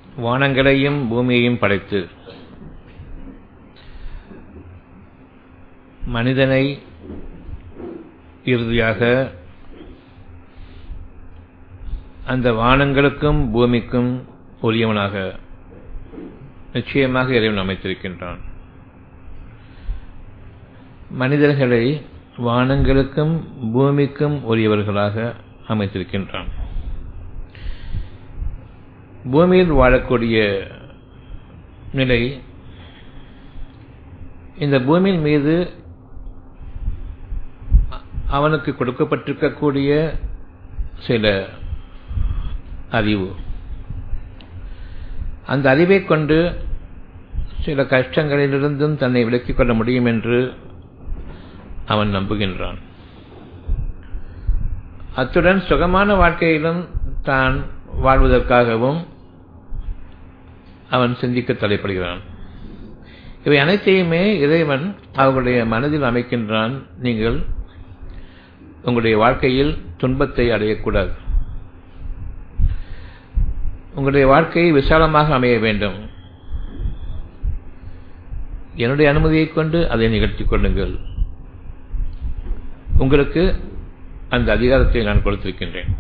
வானங்களையும் பூமியையும் படைத்து மனிதனை இறுதியாக அந்த வானங்களுக்கும் பூமிக்கும் உரியவனாக நிச்சயமாக இறைவன் அமைத்திருக்கின்றான் மனிதர்களை வானங்களுக்கும் பூமிக்கும் உரியவர்களாக அமைத்திருக்கின்றான் பூமியில் வாழக்கூடிய நிலை இந்த பூமியின் மீது அவனுக்கு கொடுக்கப்பட்டிருக்கக்கூடிய சில அறிவு அந்த அறிவை கொண்டு சில கஷ்டங்களிலிருந்தும் தன்னை விலக்கிக் கொள்ள முடியும் என்று அவன் நம்புகின்றான் அத்துடன் சுகமான வாழ்க்கையிலும் தான் வாழ்வதற்காகவும் அவன் சிந்திக்க தலைப்படுகிறான் இவை அனைத்தையுமே இறைவன் அவர்களுடைய மனதில் அமைக்கின்றான் நீங்கள் உங்களுடைய வாழ்க்கையில் துன்பத்தை அடையக்கூடாது உங்களுடைய வாழ்க்கை விசாலமாக அமைய வேண்டும் என்னுடைய அனுமதியை கொண்டு அதை நிகழ்த்திக் கொள்ளுங்கள் உங்களுக்கு அந்த அதிகாரத்தை நான் கொடுத்திருக்கின்றேன்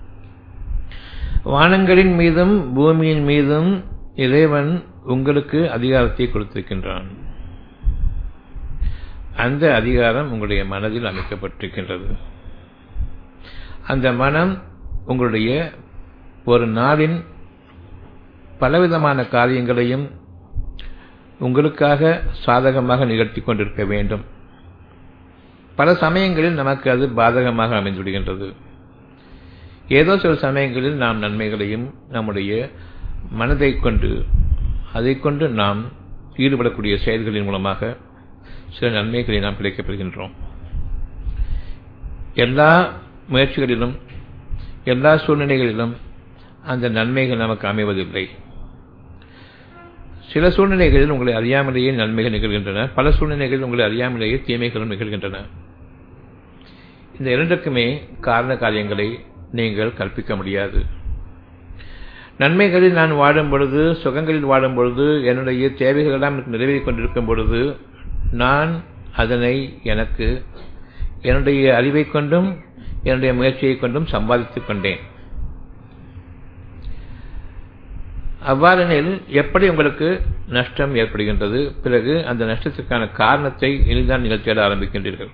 வானங்களின் மீதும் பூமியின் மீதும் இறைவன் உங்களுக்கு அதிகாரத்தை கொடுத்திருக்கின்றான் அந்த அதிகாரம் உங்களுடைய மனதில் அமைக்கப்பட்டிருக்கின்றது அந்த மனம் உங்களுடைய ஒரு நாளின் பலவிதமான காரியங்களையும் உங்களுக்காக சாதகமாக நிகழ்த்தி கொண்டிருக்க வேண்டும் பல சமயங்களில் நமக்கு அது பாதகமாக அமைந்துவிடுகின்றது ஏதோ சில சமயங்களில் நாம் நன்மைகளையும் நம்முடைய மனதை கொண்டு அதை கொண்டு நாம் ஈடுபடக்கூடிய செயல்களின் மூலமாக சில நன்மைகளை நாம் கிடைக்கப்பெறுகின்றோம் எல்லா முயற்சிகளிலும் எல்லா சூழ்நிலைகளிலும் அந்த நன்மைகள் நமக்கு அமைவதில்லை சில சூழ்நிலைகளில் உங்களை அறியாமலேயே நன்மைகள் நிகழ்கின்றன பல சூழ்நிலைகளில் உங்களை அறியாமலேயே தீமைகளும் நிகழ்கின்றன இந்த இரண்டுக்குமே காரண காரியங்களை நீங்கள் கற்பிக்க முடியாது நன்மைகளில் நான் வாழும் பொழுது சுகங்களில் வாழும் பொழுது என்னுடைய தேவைகள் எல்லாம் நிறைவேறிக் கொண்டிருக்கும் பொழுது நான் அதனை எனக்கு என்னுடைய அறிவை கொண்டும் என்னுடைய முயற்சியை கொண்டும் சம்பாதித்துக் கொண்டேன் அவ்வாறெனில் எப்படி உங்களுக்கு நஷ்டம் ஏற்படுகின்றது பிறகு அந்த நஷ்டத்திற்கான காரணத்தை இனிதான் நீங்கள் தேட ஆரம்பிக்கின்றீர்கள்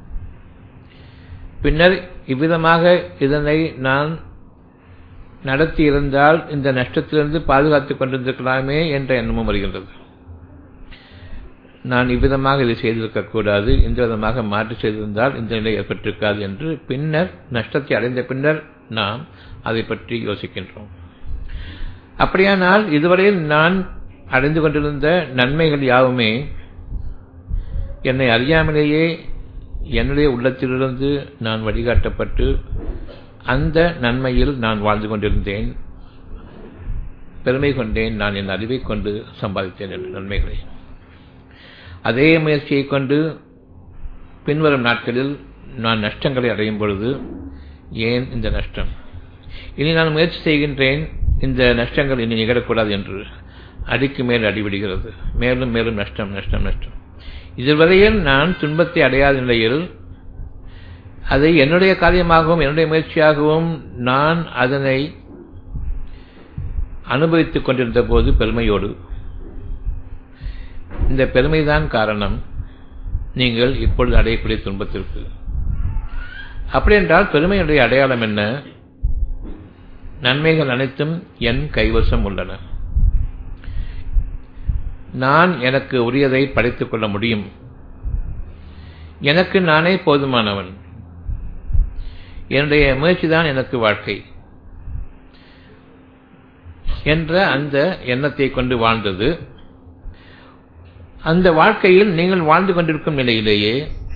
பின்னர் இவ்விதமாக இதனை நான் நடத்தி இருந்தால் இந்த நஷ்டத்திலிருந்து பாதுகாத்துக் கொண்டிருந்திருக்கலாமே என்ற எண்ணமும் வருகின்றது நான் இவ்விதமாக இதை செய்திருக்கக்கூடாது இந்த விதமாக மாற்றி செய்திருந்தால் இந்த நிலை ஏற்பட்டிருக்காது என்று பின்னர் நஷ்டத்தை அடைந்த பின்னர் நாம் அதை பற்றி யோசிக்கின்றோம் அப்படியானால் இதுவரையில் நான் அடைந்து கொண்டிருந்த நன்மைகள் யாவுமே என்னை அறியாமலேயே என்னுடைய உள்ளத்திலிருந்து நான் வழிகாட்டப்பட்டு அந்த நன்மையில் நான் வாழ்ந்து கொண்டிருந்தேன் பெருமை கொண்டேன் நான் என் அறிவை கொண்டு சம்பாதித்தேன் என்ற நன்மைகளை அதே முயற்சியை கொண்டு பின்வரும் நாட்களில் நான் நஷ்டங்களை அடையும் பொழுது ஏன் இந்த நஷ்டம் இனி நான் முயற்சி செய்கின்றேன் இந்த நஷ்டங்கள் இனி நிகழக்கூடாது என்று அடிக்கு மேல் அடிவிடுகிறது மேலும் மேலும் நஷ்டம் நஷ்டம் நஷ்டம் இதுவரையில் நான் துன்பத்தை அடையாத நிலையில் அதை என்னுடைய காரியமாகவும் என்னுடைய முயற்சியாகவும் நான் அதனை அனுபவித்துக் கொண்டிருந்த போது பெருமையோடு இந்த பெருமைதான் காரணம் நீங்கள் இப்பொழுது அடையக்கூடிய துன்பத்திற்கு அப்படி என்றால் பெருமையுடைய அடையாளம் என்ன நன்மைகள் அனைத்தும் என் கைவசம் உள்ளன நான் எனக்கு உரியதை படைத்துக் கொள்ள முடியும் எனக்கு நானே போதுமானவன் என்னுடைய முயற்சிதான் எனக்கு வாழ்க்கை என்ற அந்த எண்ணத்தை கொண்டு வாழ்ந்தது அந்த வாழ்க்கையில் நீங்கள் வாழ்ந்து கொண்டிருக்கும் நிலையிலேயே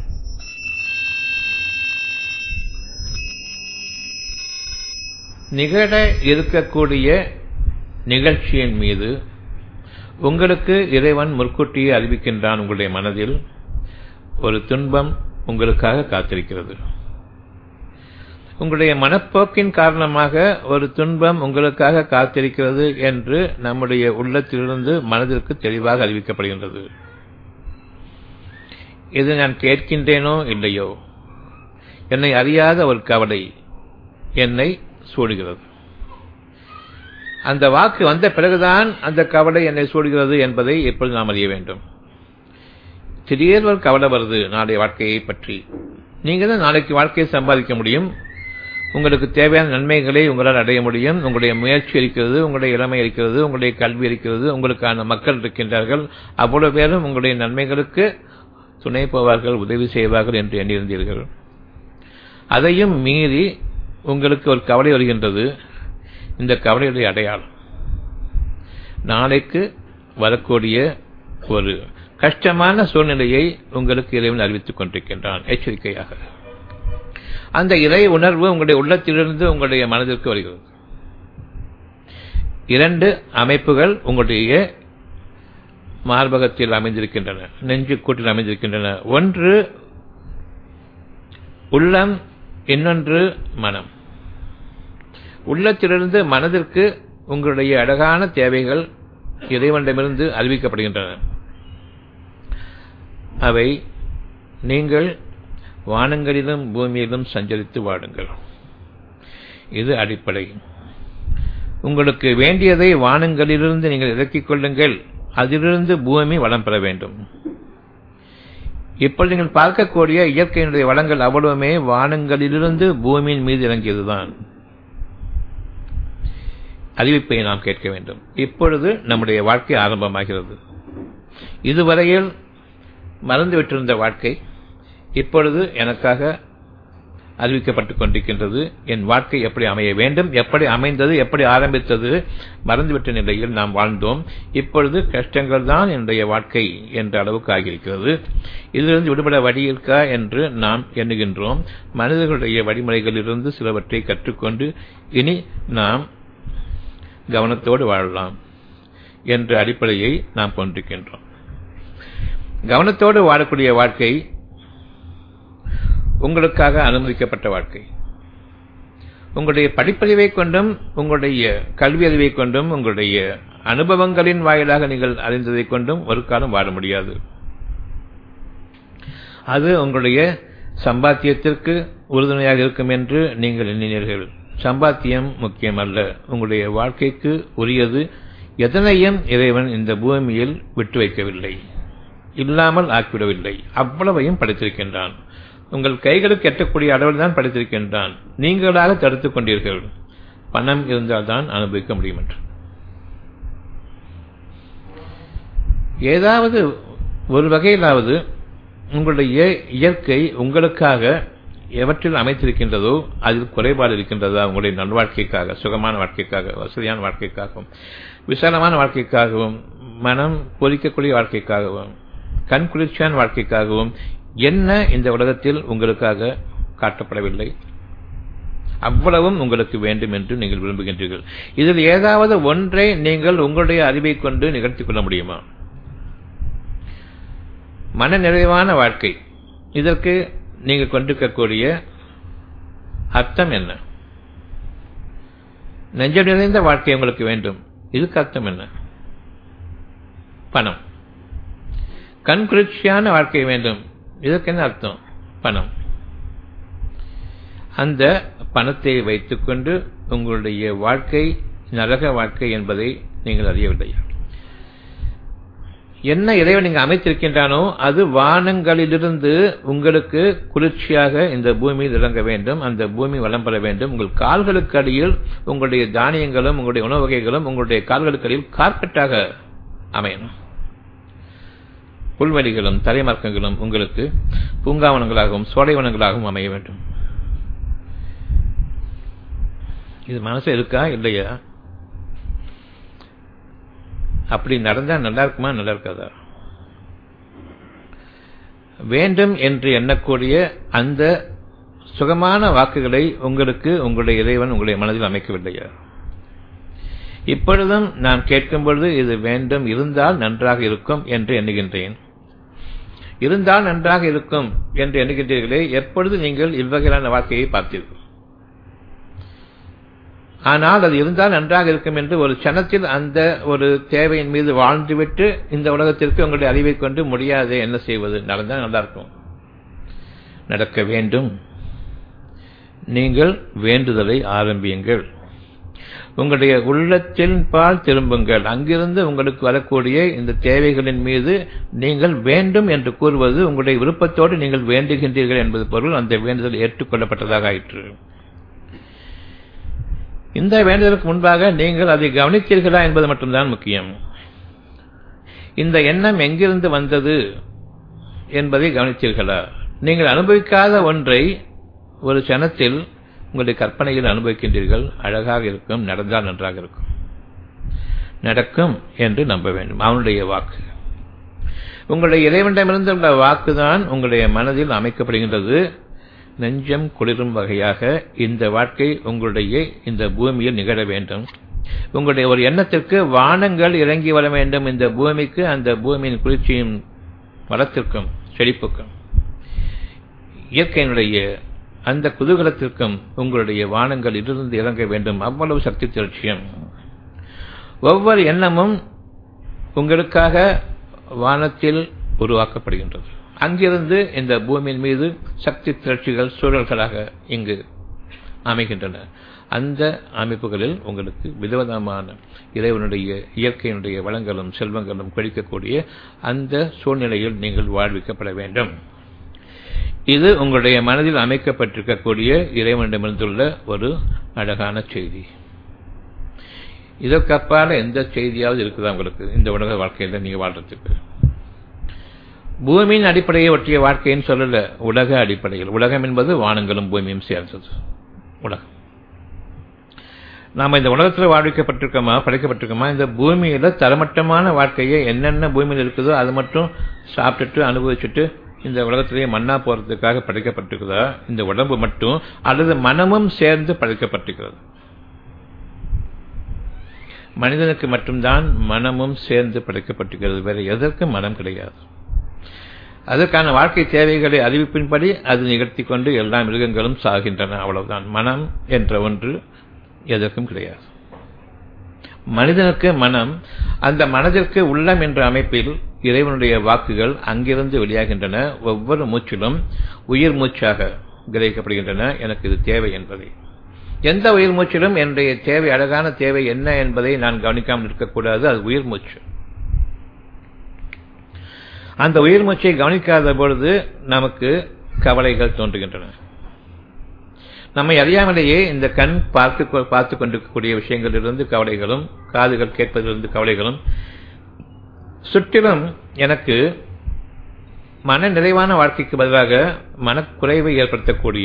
நிகழ இருக்கக்கூடிய நிகழ்ச்சியின் மீது உங்களுக்கு இறைவன் முற்கூட்டியே அறிவிக்கின்றான் உங்களுடைய மனதில் ஒரு துன்பம் உங்களுக்காக காத்திருக்கிறது உங்களுடைய மனப்போக்கின் காரணமாக ஒரு துன்பம் உங்களுக்காக காத்திருக்கிறது என்று நம்முடைய உள்ளத்திலிருந்து மனதிற்கு தெளிவாக அறிவிக்கப்படுகின்றது இது நான் கேட்கின்றேனோ இல்லையோ என்னை அறியாத ஒரு கவலை என்னை சூடுகிறது அந்த வாக்கு வந்த பிறகுதான் அந்த கவலை என்னை சூடுகிறது என்பதை எப்பொழுது நாம் அறிய வேண்டும் திடீர் ஒரு கவலை வருது நாளைய வாழ்க்கையை பற்றி நீங்க தான் நாளைக்கு வாழ்க்கையை சம்பாதிக்க முடியும் உங்களுக்கு தேவையான நன்மைகளை உங்களால் அடைய முடியும் உங்களுடைய முயற்சி இருக்கிறது உங்களுடைய இளமை இருக்கிறது உங்களுடைய கல்வி இருக்கிறது உங்களுக்கான மக்கள் இருக்கின்றார்கள் அவ்வளவு பேரும் உங்களுடைய நன்மைகளுக்கு துணை போவார்கள் உதவி செய்வார்கள் என்று எண்ணியிருந்தீர்கள் அதையும் மீறி உங்களுக்கு ஒரு கவலை வருகின்றது இந்த கவலையுடைய அடையாளம் நாளைக்கு வரக்கூடிய ஒரு கஷ்டமான சூழ்நிலையை உங்களுக்கு இறைவன் அறிவித்துக் கொண்டிருக்கின்றான் எச்சரிக்கையாக அந்த இறை உணர்வு உங்களுடைய உள்ளத்திலிருந்து உங்களுடைய மனதிற்கு வருகிறது இரண்டு அமைப்புகள் உங்களுடைய மார்பகத்தில் அமைந்திருக்கின்றன நெஞ்சு கூட்டில் அமைந்திருக்கின்றன ஒன்று உள்ளம் இன்னொன்று மனம் உள்ளத்திலிருந்து மனதிற்கு உங்களுடைய அழகான தேவைகள் இறைவனிடமிருந்து அறிவிக்கப்படுகின்றன அவை நீங்கள் வானங்களிலும் பூமியிலும் சஞ்சரித்து வாடுங்கள் இது அடிப்படை உங்களுக்கு வேண்டியதை வானங்களிலிருந்து நீங்கள் இறக்கிக் கொள்ளுங்கள் அதிலிருந்து பூமி வளம் பெற வேண்டும் இப்பொழுது நீங்கள் பார்க்கக்கூடிய இயற்கையினுடைய வளங்கள் அவ்வளவுமே வானங்களிலிருந்து பூமியின் மீது இறங்கியதுதான் அறிவிப்பை நாம் கேட்க வேண்டும் இப்பொழுது நம்முடைய வாழ்க்கை ஆரம்பமாகிறது இதுவரையில் மறந்துவிட்டிருந்த வாழ்க்கை இப்பொழுது எனக்காக அறிவிக்கப்பட்டுக் கொண்டிருக்கின்றது என் வாழ்க்கை எப்படி அமைய வேண்டும் எப்படி அமைந்தது எப்படி ஆரம்பித்தது மறந்துவிட்ட நிலையில் நாம் வாழ்ந்தோம் இப்பொழுது கஷ்டங்கள் தான் என்னுடைய வாழ்க்கை என்ற அளவுக்கு ஆகியிருக்கிறது இதிலிருந்து விடுபட வழி இருக்கா என்று நாம் எண்ணுகின்றோம் மனிதர்களுடைய வழிமுறைகளிலிருந்து சிலவற்றை கற்றுக்கொண்டு இனி நாம் கவனத்தோடு வாழலாம் என்ற அடிப்படையை நாம் கொண்டிருக்கின்றோம் கவனத்தோடு வாழக்கூடிய வாழ்க்கை உங்களுக்காக அனுமதிக்கப்பட்ட வாழ்க்கை உங்களுடைய படிப்பறிவை கொண்டும் உங்களுடைய கல்வி அறிவை கொண்டும் உங்களுடைய அனுபவங்களின் வாயிலாக நீங்கள் அறிந்ததை கொண்டும் ஒரு காலம் வாழ முடியாது அது உங்களுடைய சம்பாத்தியத்திற்கு உறுதுணையாக இருக்கும் என்று நீங்கள் எண்ணினீர்கள் சம்பாத்தியம் முக்கியமல்ல உங்களுடைய வாழ்க்கைக்கு உரியது எதனையும் இறைவன் இந்த பூமியில் விட்டு வைக்கவில்லை இல்லாமல் ஆக்கிவிடவில்லை அவ்வளவையும் படைத்திருக்கின்றான் உங்கள் கைகளுக்கு எட்டக்கூடிய அளவில் தான் படைத்திருக்கின்றான் நீங்களாக தடுத்துக் கொண்டீர்கள் பணம் இருந்தால்தான் அனுபவிக்க முடியும் என்று ஏதாவது ஒரு வகையிலாவது உங்களுடைய இயற்கை உங்களுக்காக எவற்றில் அமைத்திருக்கின்றதோ அதில் குறைபாடு இருக்கின்றதா உங்களுடைய நல்வாழ்க்கைக்காக சுகமான வாழ்க்கைக்காக வசதியான வாழ்க்கைக்காகவும் விசாலமான வாழ்க்கைக்காகவும் மனம் பொறிக்கக்கூடிய வாழ்க்கைக்காகவும் கண் குளிர்ச்சியான வாழ்க்கைக்காகவும் என்ன இந்த உலகத்தில் உங்களுக்காக காட்டப்படவில்லை அவ்வளவும் உங்களுக்கு வேண்டும் என்று நீங்கள் விரும்புகின்றீர்கள் இதில் ஏதாவது ஒன்றை நீங்கள் உங்களுடைய அறிவை கொண்டு நிகழ்த்திக் கொள்ள முடியுமா மன நிறைவான வாழ்க்கை இதற்கு நீங்கள் கொண்டிருக்கக்கூடிய அர்த்தம் என்ன நெஞ்சம் நிறைந்த வாழ்க்கை உங்களுக்கு வேண்டும் இதுக்கு அர்த்தம் என்ன பணம் கண் குளிர்ச்சியான வாழ்க்கை வேண்டும் இதற்கு என்ன அர்த்தம் பணம் அந்த பணத்தை வைத்துக்கொண்டு உங்களுடைய வாழ்க்கை நரக வாழ்க்கை என்பதை நீங்கள் அறியவில்லை என்ன இறைவன் நீங்க அமைத்திருக்கின்றானோ அது வானங்களிலிருந்து உங்களுக்கு குளிர்ச்சியாக இந்த பூமியில் இறங்க வேண்டும் அந்த பூமி வளம் பெற வேண்டும் உங்கள் கால்களுக்கு அடியில் உங்களுடைய தானியங்களும் உங்களுடைய உணவு வகைகளும் உங்களுடைய கால்களுக்கு அடியில் கார்பெட்டாக அமையணும் புல்வெளிகளும் தலைமர்க்கங்களும் உங்களுக்கு பூங்காவனங்களாகவும் சோலைவனங்களாகவும் அமைய வேண்டும் இது மனசு இருக்கா இல்லையா அப்படி நடந்தா நல்லா இருக்குமா நல்லா இருக்காதா வேண்டும் என்று எண்ணக்கூடிய அந்த சுகமான வாக்குகளை உங்களுக்கு உங்களுடைய இறைவன் உங்களுடைய மனதில் அமைக்கவில்லையா இப்பொழுதும் நான் கேட்கும் பொழுது இது வேண்டும் இருந்தால் நன்றாக இருக்கும் என்று எண்ணுகின்றேன் இருந்தால் நன்றாக இருக்கும் என்று எண்ணுகின்றீர்களே எப்பொழுது நீங்கள் இவ்வகையிலான வாழ்க்கையை பார்த்தீர்கள் ஆனால் அது இருந்தால் நன்றாக இருக்கும் என்று ஒரு சனத்தில் அந்த ஒரு தேவையின் மீது வாழ்ந்துவிட்டு இந்த உலகத்திற்கு உங்களுடைய அறிவை கொண்டு முடியாது என்ன செய்வது நடந்தால் நல்லா இருக்கும் நடக்க வேண்டும் நீங்கள் வேண்டுதலை ஆரம்பியுங்கள் உங்களுடைய உள்ளத்தின் பால் திரும்புங்கள் அங்கிருந்து உங்களுக்கு வரக்கூடிய இந்த தேவைகளின் மீது நீங்கள் வேண்டும் என்று கூறுவது உங்களுடைய விருப்பத்தோடு நீங்கள் வேண்டுகின்றீர்கள் என்பது பொருள் அந்த வேண்டுதல் ஏற்றுக்கொள்ளப்பட்டதாக ஆயிற்று இந்த வேண்டுதலுக்கு முன்பாக நீங்கள் அதை கவனித்தீர்களா என்பது மட்டும்தான் முக்கியம் இந்த எண்ணம் எங்கிருந்து வந்தது என்பதை கவனித்தீர்களா நீங்கள் அனுபவிக்காத ஒன்றை ஒரு சனத்தில் உங்களுடைய கற்பனையில் அனுபவிக்கின்றீர்கள் அழகாக இருக்கும் நடந்தால் நன்றாக இருக்கும் நடக்கும் என்று நம்ப வேண்டும் அவனுடைய வாக்கு உங்களுடைய இறைவனிடமிருந்துள்ள வாக்குதான் உங்களுடைய மனதில் அமைக்கப்படுகின்றது நெஞ்சம் குளிரும் வகையாக இந்த வாழ்க்கை உங்களுடைய இந்த பூமியில் நிகழ வேண்டும் உங்களுடைய ஒரு எண்ணத்திற்கு வானங்கள் இறங்கி வர வேண்டும் இந்த பூமிக்கு அந்த பூமியின் குளிர்ச்சியும் வளத்திற்கும் செழிப்புக்கும் இயற்கையினுடைய அந்த குதூகலத்திற்கும் உங்களுடைய வானங்கள் இருந்து இறங்க வேண்டும் அவ்வளவு சக்தி திரட்சியம் ஒவ்வொரு எண்ணமும் உங்களுக்காக வானத்தில் உருவாக்கப்படுகின்றது அங்கிருந்து இந்த பூமியின் மீது சக்தி திரட்சிகள் சூழல்களாக இங்கு அமைகின்றன அந்த அமைப்புகளில் உங்களுக்கு விதவிதமான இறைவனுடைய இயற்கையினுடைய வளங்களும் செல்வங்களும் கிடைக்கக்கூடிய அந்த சூழ்நிலையில் நீங்கள் வாழ்விக்கப்பட வேண்டும் இது உங்களுடைய மனதில் அமைக்கப்பட்டிருக்கக்கூடிய இறைவனிடமிருந்துள்ள ஒரு அழகான செய்தி இதற்கு அப்பால எந்த செய்தியாவது இருக்குதா உங்களுக்கு இந்த உலக வாழ்க்கையில் நீங்க வாழ்றதுக்கு பூமியின் அடிப்படையை ஒற்றிய வாழ்க்கைன்னு சொல்லல உலக அடிப்படையில் உலகம் என்பது வானங்களும் பூமியும் சேர்ந்தது உலகம் நாம இந்த உலகத்தில் வாழ்விக்கப்பட்டிருக்கோமா படைக்கப்பட்டிருக்கோமா இந்த பூமியில தரமட்டமான வாழ்க்கையை என்னென்ன பூமியில் இருக்குதோ அது மட்டும் சாப்பிட்டுட்டு அனுபவிச்சுட்டு இந்த உலகத்திலேயே மண்ணா போறதுக்காக படைக்கப்பட்டிருக்குதா இந்த உடம்பு மட்டும் அல்லது மனமும் சேர்ந்து படைக்கப்பட்டிருக்கிறது மனிதனுக்கு மட்டும்தான் மனமும் சேர்ந்து படைக்கப்பட்டிருக்கிறது வேற எதற்கும் மனம் கிடையாது அதற்கான வாழ்க்கை தேவைகளை அறிவிப்பின்படி அது நிகழ்த்தி கொண்டு எல்லா மிருகங்களும் சாகின்றன அவ்வளவுதான் மனம் என்ற ஒன்று எதற்கும் கிடையாது மனிதனுக்கு மனம் அந்த மனதிற்கு உள்ளம் என்ற அமைப்பில் இறைவனுடைய வாக்குகள் அங்கிருந்து வெளியாகின்றன ஒவ்வொரு மூச்சிலும் உயிர் மூச்சாக கிரகிக்கப்படுகின்றன எனக்கு இது தேவை என்பதை எந்த உயிர் மூச்சிலும் என்னுடைய தேவை அழகான தேவை என்ன என்பதை நான் கவனிக்காமல் இருக்கக்கூடாது அது உயிர் மூச்சு அந்த உயிர் மூச்சை கவனிக்காத பொழுது நமக்கு கவலைகள் தோன்றுகின்றன நம்மை அறியாமலேயே இந்த கண் பார்த்து பார்த்து கொண்டிருக்கக்கூடிய விஷயங்களிலிருந்து கவலைகளும் காதுகள் கேட்பதிலிருந்து கவலைகளும் சுற்றிலும் எனக்கு மன நிறைவான வாழ்க்கைக்கு பதிலாக மனக்குறைவை ஏற்படுத்தக்கூடிய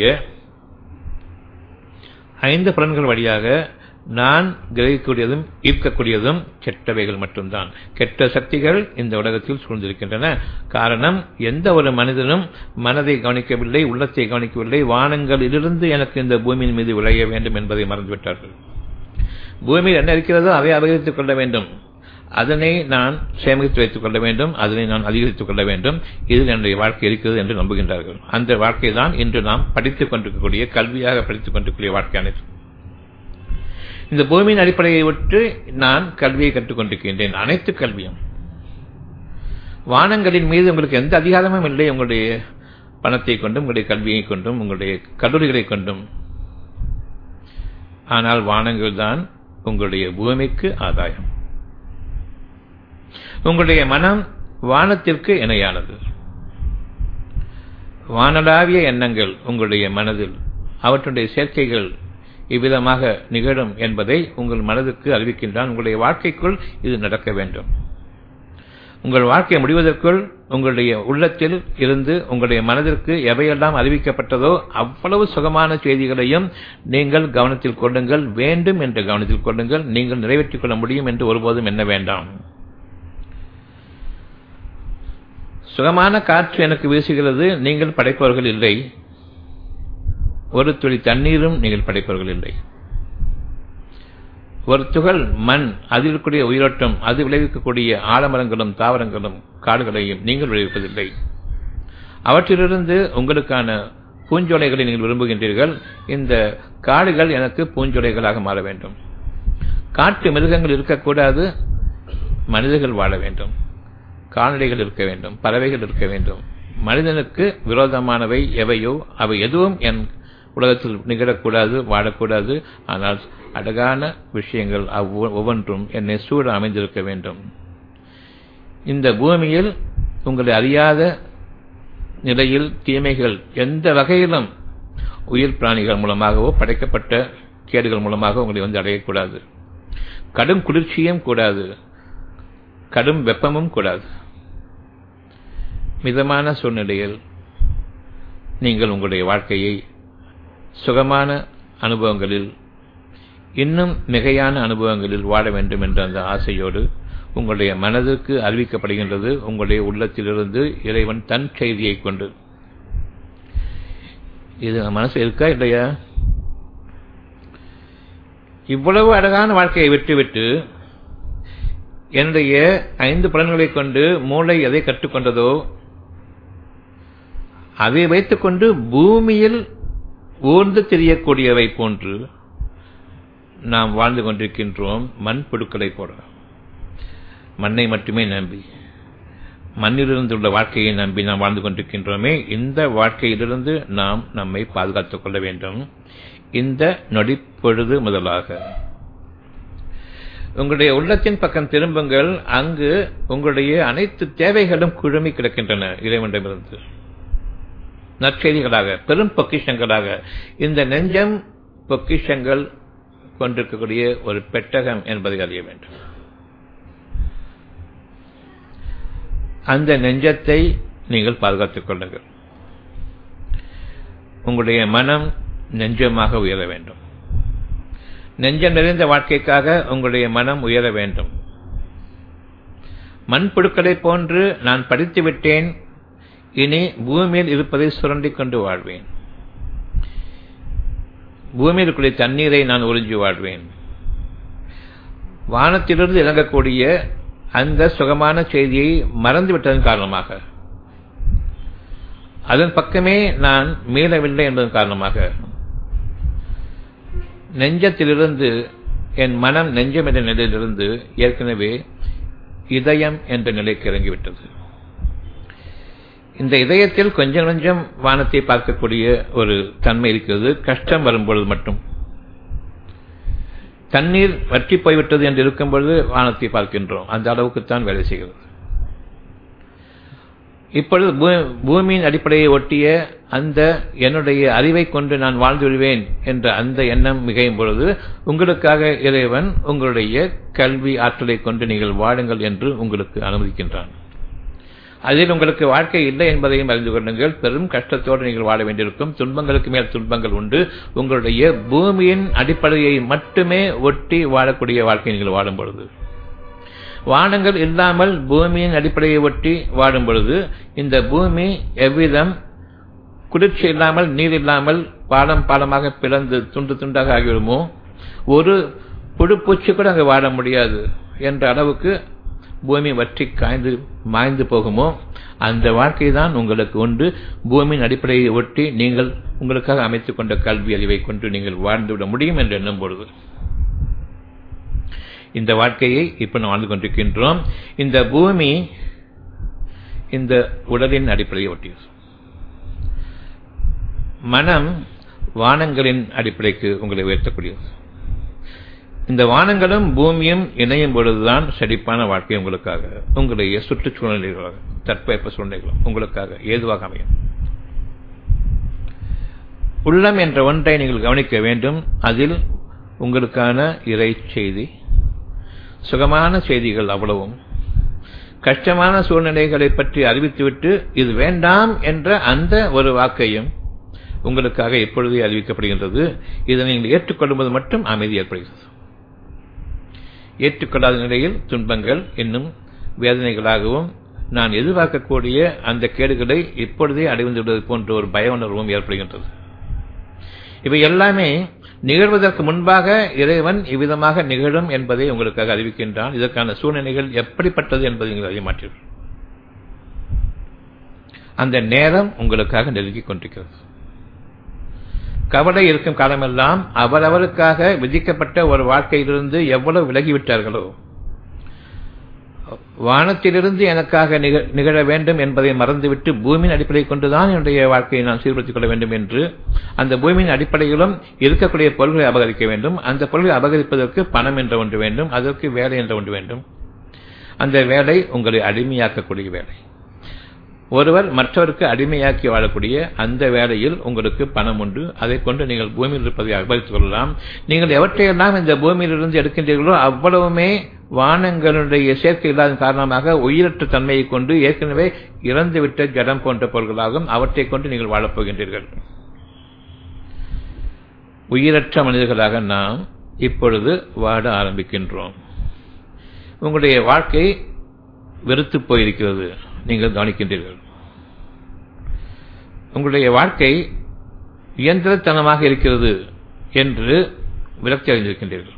ஐந்து புலன்கள் வழியாக நான் கிரகிக்கூடியதும் ஈர்க்கக்கூடியதும் கெட்டவைகள் மட்டும்தான் கெட்ட சக்திகள் இந்த உலகத்தில் சூழ்ந்திருக்கின்றன காரணம் எந்த ஒரு மனிதனும் மனதை கவனிக்கவில்லை உள்ளத்தை கவனிக்கவில்லை வானங்களிலிருந்து எனக்கு இந்த பூமியின் மீது விளைய வேண்டும் என்பதை மறந்துவிட்டார்கள் பூமியில் என்ன இருக்கிறதோ அதை அபகரித்துக் கொள்ள வேண்டும் அதனை நான் சேமித்து வைத்துக் கொள்ள வேண்டும் அதனை நான் அதிகரித்துக் கொள்ள வேண்டும் இதில் என்னுடைய வாழ்க்கை இருக்கிறது என்று நம்புகின்றார்கள் அந்த வாழ்க்கை தான் இன்று நாம் படித்துக் கொண்டிருக்கக்கூடிய கல்வியாக படித்துக் கொண்டிருக்கக்கூடிய வாழ்க்கை அனைத்து இந்த பூமியின் அடிப்படையை விட்டு நான் கல்வியை கற்றுக்கொண்டிருக்கின்றேன் அனைத்து கல்வியும் வானங்களின் மீது உங்களுக்கு எந்த அதிகாரமும் இல்லை உங்களுடைய பணத்தை கொண்டும் உங்களுடைய கல்வியை கொண்டும் உங்களுடைய கல்லூரிகளை கொண்டும் ஆனால் வானங்கள் தான் உங்களுடைய பூமிக்கு ஆதாயம் உங்களுடைய மனம் வானத்திற்கு இணையானது வானளாவிய எண்ணங்கள் உங்களுடைய மனதில் அவற்றுடைய சேர்க்கைகள் இவ்விதமாக நிகழும் என்பதை உங்கள் மனதுக்கு அறிவிக்கின்றான் உங்களுடைய வாழ்க்கைக்குள் இது நடக்க வேண்டும் உங்கள் வாழ்க்கை முடிவதற்குள் உங்களுடைய உள்ளத்தில் இருந்து உங்களுடைய மனதிற்கு எவையெல்லாம் அறிவிக்கப்பட்டதோ அவ்வளவு சுகமான செய்திகளையும் நீங்கள் கவனத்தில் கொள்ளுங்கள் வேண்டும் என்று கவனத்தில் கொள்ளுங்கள் நீங்கள் நிறைவேற்றிக் கொள்ள முடியும் என்று ஒருபோதும் எண்ண வேண்டாம் சுகமான காற்று எனக்கு வீசுகிறது நீங்கள் படைப்பவர்கள் இல்லை ஒரு துளி தண்ணீரும் நீங்கள் படைப்பவர்கள் இல்லை ஒரு துகள் மண் அதில் இருக்கக்கூடிய உயிரோட்டம் அது விளைவிக்கக்கூடிய ஆலமரங்களும் தாவரங்களும் காடுகளையும் நீங்கள் விளைவிப்பதில்லை அவற்றிலிருந்து உங்களுக்கான பூஞ்சோலைகளை நீங்கள் விரும்புகின்றீர்கள் இந்த காடுகள் எனக்கு பூஞ்சோலைகளாக மாற வேண்டும் காட்டு மிருகங்கள் இருக்கக்கூடாது மனிதர்கள் வாழ வேண்டும் கால்நடைகள் இருக்க வேண்டும் பறவைகள் இருக்க வேண்டும் மனிதனுக்கு விரோதமானவை எவையோ அவை எதுவும் என் உலகத்தில் நிகழக்கூடாது வாழக்கூடாது ஆனால் அழகான விஷயங்கள் ஒவ்வொன்றும் என்னை சூழ அமைந்திருக்க வேண்டும் இந்த பூமியில் உங்களை அறியாத நிலையில் தீமைகள் எந்த வகையிலும் உயிர் பிராணிகள் மூலமாகவோ படைக்கப்பட்ட கேடுகள் மூலமாக உங்களை வந்து அடையக்கூடாது கடும் குளிர்ச்சியும் கூடாது கடும் வெப்பமும் கூடாது மிதமான சூழ்நிலையில் நீங்கள் உங்களுடைய வாழ்க்கையை சுகமான அனுபவங்களில் இன்னும் மிகையான அனுபவங்களில் வாழ வேண்டும் என்ற அந்த ஆசையோடு உங்களுடைய மனதிற்கு அறிவிக்கப்படுகின்றது உங்களுடைய உள்ளத்திலிருந்து இறைவன் தன் செய்தியை கொண்டு இது மனசு இருக்கா இல்லையா இவ்வளவு அழகான வாழ்க்கையை விட்டுவிட்டு என்னுடைய ஐந்து பலன்களை கொண்டு மூளை எதை கற்றுக்கொண்டதோ அதை வைத்துக்கொண்டு பூமியில் ஊர்ந்து தெரியக்கூடியவை போன்று நாம் வாழ்ந்து கொண்டிருக்கின்றோம் மண் புழுக்களை போல மண்ணை மட்டுமே நம்பி மண்ணிலிருந்து உள்ள வாழ்க்கையை நம்பி நாம் வாழ்ந்து கொண்டிருக்கின்றோமே இந்த வாழ்க்கையிலிருந்து நாம் நம்மை பாதுகாத்துக் கொள்ள வேண்டும் இந்த நொடிப்பொழுது முதலாக உங்களுடைய உள்ளத்தின் பக்கம் திரும்புங்கள் அங்கு உங்களுடைய அனைத்து தேவைகளும் குழுமி கிடக்கின்றன இறைவனிடமிருந்து நற்செய்திகளாக பெரும் பொக்கிஷங்களாக இந்த நெஞ்சம் பொக்கிஷங்கள் கொண்டிருக்கக்கூடிய ஒரு பெட்டகம் என்பதை அறிய வேண்டும் அந்த நெஞ்சத்தை நீங்கள் பாதுகாத்துக் கொள்ளுங்கள் உங்களுடைய மனம் நெஞ்சமாக உயர வேண்டும் நெஞ்சம் நிறைந்த வாழ்க்கைக்காக உங்களுடைய மனம் உயர வேண்டும் மண் புழுக்களை போன்று நான் படித்து விட்டேன் இனி பூமியில் இருப்பதை சுரண்டிக் கொண்டு வாழ்வேன் பூமியில் இருக்கக்கூடிய தண்ணீரை நான் உறிஞ்சி வாழ்வேன் வானத்திலிருந்து இறங்கக்கூடிய அந்த சுகமான செய்தியை மறந்துவிட்டதன் காரணமாக அதன் பக்கமே நான் மீளவில்லை என்பதன் காரணமாக நெஞ்சத்திலிருந்து என் மனம் நெஞ்சம் என்ற நிலையிலிருந்து ஏற்கனவே இதயம் என்ற நிலைக்கு இறங்கிவிட்டது இந்த இதயத்தில் கொஞ்சம் கொஞ்சம் வானத்தை பார்க்கக்கூடிய ஒரு தன்மை இருக்கிறது கஷ்டம் வரும்பொழுது மட்டும் தண்ணீர் வற்றி போய்விட்டது என்று இருக்கும் பொழுது வானத்தை பார்க்கின்றோம் அந்த அளவுக்குத்தான் வேலை செய்கிறது இப்பொழுது பூமியின் அடிப்படையை ஒட்டிய அந்த என்னுடைய அறிவை கொண்டு நான் வாழ்ந்து விடுவேன் என்ற அந்த எண்ணம் மிகையும் பொழுது உங்களுக்காக இறைவன் உங்களுடைய கல்வி ஆற்றலை கொண்டு நீங்கள் வாழுங்கள் என்று உங்களுக்கு அனுமதிக்கின்றான் அதில் உங்களுக்கு வாழ்க்கை இல்லை என்பதையும் அறிந்து கொள்ளுங்கள் பெரும் கஷ்டத்தோடு நீங்கள் வாழ வேண்டியிருக்கும் துன்பங்களுக்கு மேல் துன்பங்கள் உண்டு உங்களுடைய பூமியின் அடிப்படையை மட்டுமே ஒட்டி வாழக்கூடிய வாழ்க்கை நீங்கள் வாழும் பொழுது வானங்கள் இல்லாமல் பூமியின் அடிப்படையை ஒட்டி வாழும் பொழுது இந்த பூமி எவ்விதம் குளிர்ச்சி இல்லாமல் நீர் இல்லாமல் பாலம் பாலமாக பிளந்து துண்டு துண்டாக ஆகிவிடுமோ ஒரு புழுப்பூச்சி கூட அங்கே வாழ முடியாது என்ற அளவுக்கு பூமி வற்றி காய்ந்து மாய்ந்து போகுமோ அந்த வாழ்க்கை தான் உங்களுக்கு உண்டு பூமியின் அடிப்படையை ஒட்டி நீங்கள் உங்களுக்காக அமைத்துக் கொண்ட கல்வி அறிவை கொண்டு நீங்கள் வாழ்ந்துவிட முடியும் என்று எண்ணும் பொழுது இந்த வாழ்க்கையை இப்ப நாம் வாழ்ந்து கொண்டிருக்கின்றோம் இந்த பூமி இந்த உடலின் அடிப்படையை ஒட்டியது மனம் வானங்களின் அடிப்படைக்கு உங்களை உயர்த்தக்கூடியது இந்த வானங்களும் பூமியும் இணையும் பொழுதுதான் செழிப்பான வாழ்க்கை உங்களுக்காக உங்களுடைய சுற்றுச்சூழ்நிலைகளாக தட்பவெப்ப சூழ்நிலைகளும் உங்களுக்காக ஏதுவாக அமையும் உள்ளம் என்ற ஒன்றை நீங்கள் கவனிக்க வேண்டும் அதில் உங்களுக்கான இறை செய்தி சுகமான செய்திகள் அவ்வளவும் கஷ்டமான சூழ்நிலைகளை பற்றி அறிவித்துவிட்டு இது வேண்டாம் என்ற அந்த ஒரு வாக்கையும் உங்களுக்காக எப்பொழுதே அறிவிக்கப்படுகின்றது இதனை நீங்கள் ஏற்றுக்கொள்ளும்போது மட்டும் அமைதி ஏற்படுகிறது ஏற்றுக்கொள்ளாத நிலையில் துன்பங்கள் இன்னும் வேதனைகளாகவும் நான் எதிர்பார்க்கக்கூடிய அந்த கேடுகளை இப்பொழுதே அடைந்துள்ளது போன்ற ஒரு பய உணர்வும் ஏற்படுகின்றது இவை எல்லாமே நிகழ்வதற்கு முன்பாக இறைவன் இவ்விதமாக நிகழும் என்பதை உங்களுக்காக அறிவிக்கின்றான் இதற்கான சூழ்நிலைகள் எப்படிப்பட்டது என்பதை நீங்கள் அறிய மாட்டீர்கள் அந்த நேரம் உங்களுக்காக நெருங்கிக் கொண்டிருக்கிறது கவலை இருக்கும் காலமெல்லாம் அவரவருக்காக விதிக்கப்பட்ட ஒரு வாழ்க்கையிலிருந்து எவ்வளவு விலகிவிட்டார்களோ வானத்திலிருந்து எனக்காக நிகழ வேண்டும் என்பதை மறந்துவிட்டு பூமியின் அடிப்படையை கொண்டுதான் என்னுடைய வாழ்க்கையை நான் சீர்படுத்திக் கொள்ள வேண்டும் என்று அந்த பூமியின் அடிப்படையிலும் இருக்கக்கூடிய பொருள்களை அபகரிக்க வேண்டும் அந்த பொருளை அபகரிப்பதற்கு பணம் என்ற ஒன்று வேண்டும் அதற்கு வேலை என்ற ஒன்று வேண்டும் அந்த வேலை உங்களை அடிமையாக்கக்கூடிய வேலை ஒருவர் மற்றவருக்கு அடிமையாக்கி வாழக்கூடிய அந்த வேலையில் உங்களுக்கு பணம் உண்டு அதை கொண்டு நீங்கள் பூமியில் இருப்பதை அபகரித்துக் கொள்ளலாம் நீங்கள் எவற்றையெல்லாம் இந்த பூமியிலிருந்து எடுக்கின்றீர்களோ அவ்வளவுமே வானங்களுடைய சேர்க்கை இல்லாத காரணமாக உயிரற்ற தன்மையை கொண்டு ஏற்கனவே இறந்துவிட்ட ஜடம் போன்ற பொருள்களாகும் அவற்றை கொண்டு நீங்கள் வாழப்போகின்றீர்கள் உயிரற்ற மனிதர்களாக நாம் இப்பொழுது வாழ ஆரம்பிக்கின்றோம் உங்களுடைய வாழ்க்கை வெறுத்து போயிருக்கிறது நீங்கள் கவனிக்கின்றீர்கள் உங்களுடைய வாழ்க்கை இயந்திரத்தனமாக இருக்கிறது என்று விரக்தி அடைந்திருக்கின்றீர்கள்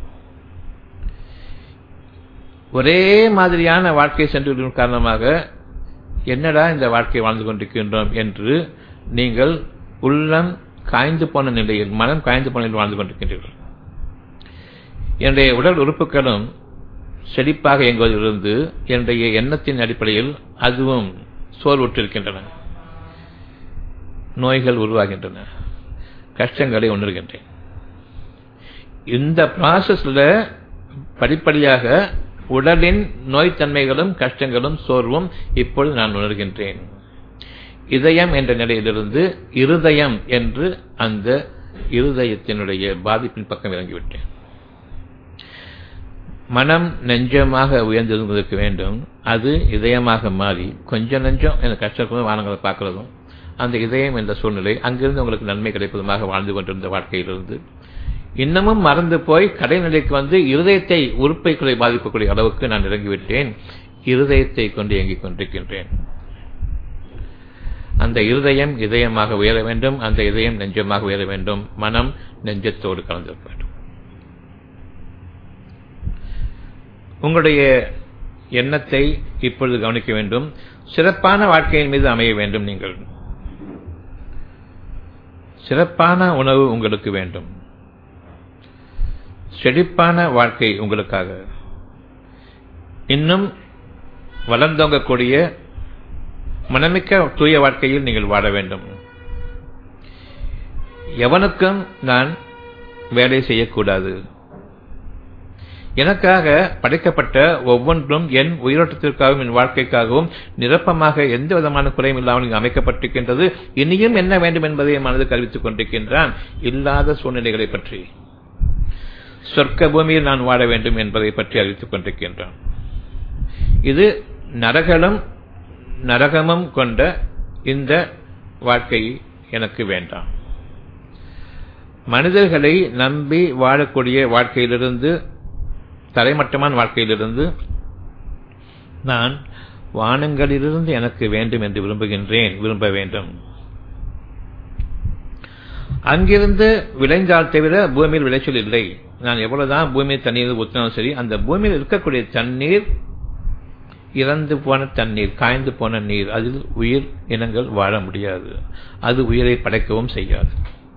ஒரே மாதிரியான வாழ்க்கை சென்று காரணமாக என்னடா இந்த வாழ்க்கை வாழ்ந்து கொண்டிருக்கின்றோம் என்று நீங்கள் உள்ளம் காய்ந்து போன நிலையில் மனம் காய்ந்து போன நிலையில் வாழ்ந்து கொண்டிருக்கின்றீர்கள் என்னுடைய உடல் உறுப்புகளும் செழிப்பாக இயங்குவதிலிருந்து என்னுடைய எண்ணத்தின் அடிப்படையில் அதுவும் சோர்வுற்றிருக்கின்றன நோய்கள் உருவாகின்றன கஷ்டங்களை உணர்கின்றேன் இந்த ப்ராசஸ்ல படிப்படியாக உடலின் நோய்த்தன்மைகளும் கஷ்டங்களும் சோர்வும் இப்பொழுது நான் உணர்கின்றேன் இதயம் என்ற நிலையிலிருந்து இருதயம் என்று அந்த இருதயத்தினுடைய பாதிப்பின் பக்கம் இறங்கிவிட்டேன் மனம் நெஞ்சமாக உயர்ந்திருந்ததற்கு வேண்டும் அது இதயமாக மாறி கொஞ்சம் நெஞ்சம் எனக்கு கஷ்டப்படும் வானங்களை பார்க்கிறதும் அந்த இதயம் என்ற சூழ்நிலை அங்கிருந்து உங்களுக்கு நன்மை கிடைப்பதுமாக வாழ்ந்து கொண்டிருந்த வாழ்க்கையிலிருந்து இன்னமும் மறந்து போய் கடைநிலைக்கு வந்து இருதயத்தை உறுப்பைக்குறை பாதிக்கக்கூடிய அளவுக்கு நான் இறங்கிவிட்டேன் இருதயத்தை கொண்டு இயங்கிக் கொண்டிருக்கின்றேன் அந்த இருதயம் இதயமாக உயர வேண்டும் அந்த இதயம் நெஞ்சமாக உயர வேண்டும் மனம் நெஞ்சத்தோடு கலந்திருக்க வேண்டும் உங்களுடைய எண்ணத்தை இப்பொழுது கவனிக்க வேண்டும் சிறப்பான வாழ்க்கையின் மீது அமைய வேண்டும் நீங்கள் சிறப்பான உணவு உங்களுக்கு வேண்டும் செழிப்பான வாழ்க்கை உங்களுக்காக இன்னும் வளர்ந்தோங்கக்கூடிய மனமிக்க தூய வாழ்க்கையில் நீங்கள் வாழ வேண்டும் எவனுக்கும் நான் வேலை செய்யக்கூடாது எனக்காக படைக்கப்பட்ட ஒவ்வொன்றும் என் உயிரோட்டத்திற்காகவும் என் வாழ்க்கைக்காகவும் நிரப்பமாக எந்த விதமான குறையும் இல்லாமல் அமைக்கப்பட்டிருக்கின்றது இனியும் என்ன வேண்டும் என்பதை மனதுக்கு அறிவித்துக் கொண்டிருக்கின்றான் இல்லாத சூழ்நிலைகளை பற்றி சொர்க்க பூமியில் நான் வாழ வேண்டும் என்பதை பற்றி அறிவித்துக் கொண்டிருக்கின்றான் இது நரகலும் நரகமும் கொண்ட இந்த வாழ்க்கை எனக்கு வேண்டாம் மனிதர்களை நம்பி வாழக்கூடிய வாழ்க்கையிலிருந்து தலைமட்டமான வாழ்க்கையிலிருந்து நான் வானங்களிலிருந்து எனக்கு வேண்டும் என்று விரும்புகின்றேன் விரும்ப வேண்டும் அங்கிருந்து விளைந்தால் தவிர பூமியில் விளைச்சல் இல்லை நான் எவ்வளவுதான் பூமியில் தண்ணீர் ஊற்றினாலும் சரி அந்த பூமியில் இருக்கக்கூடிய தண்ணீர் இறந்து போன தண்ணீர் காய்ந்து போன நீர் அதில் உயிர் இனங்கள் வாழ முடியாது அது உயிரை படைக்கவும் செய்யாது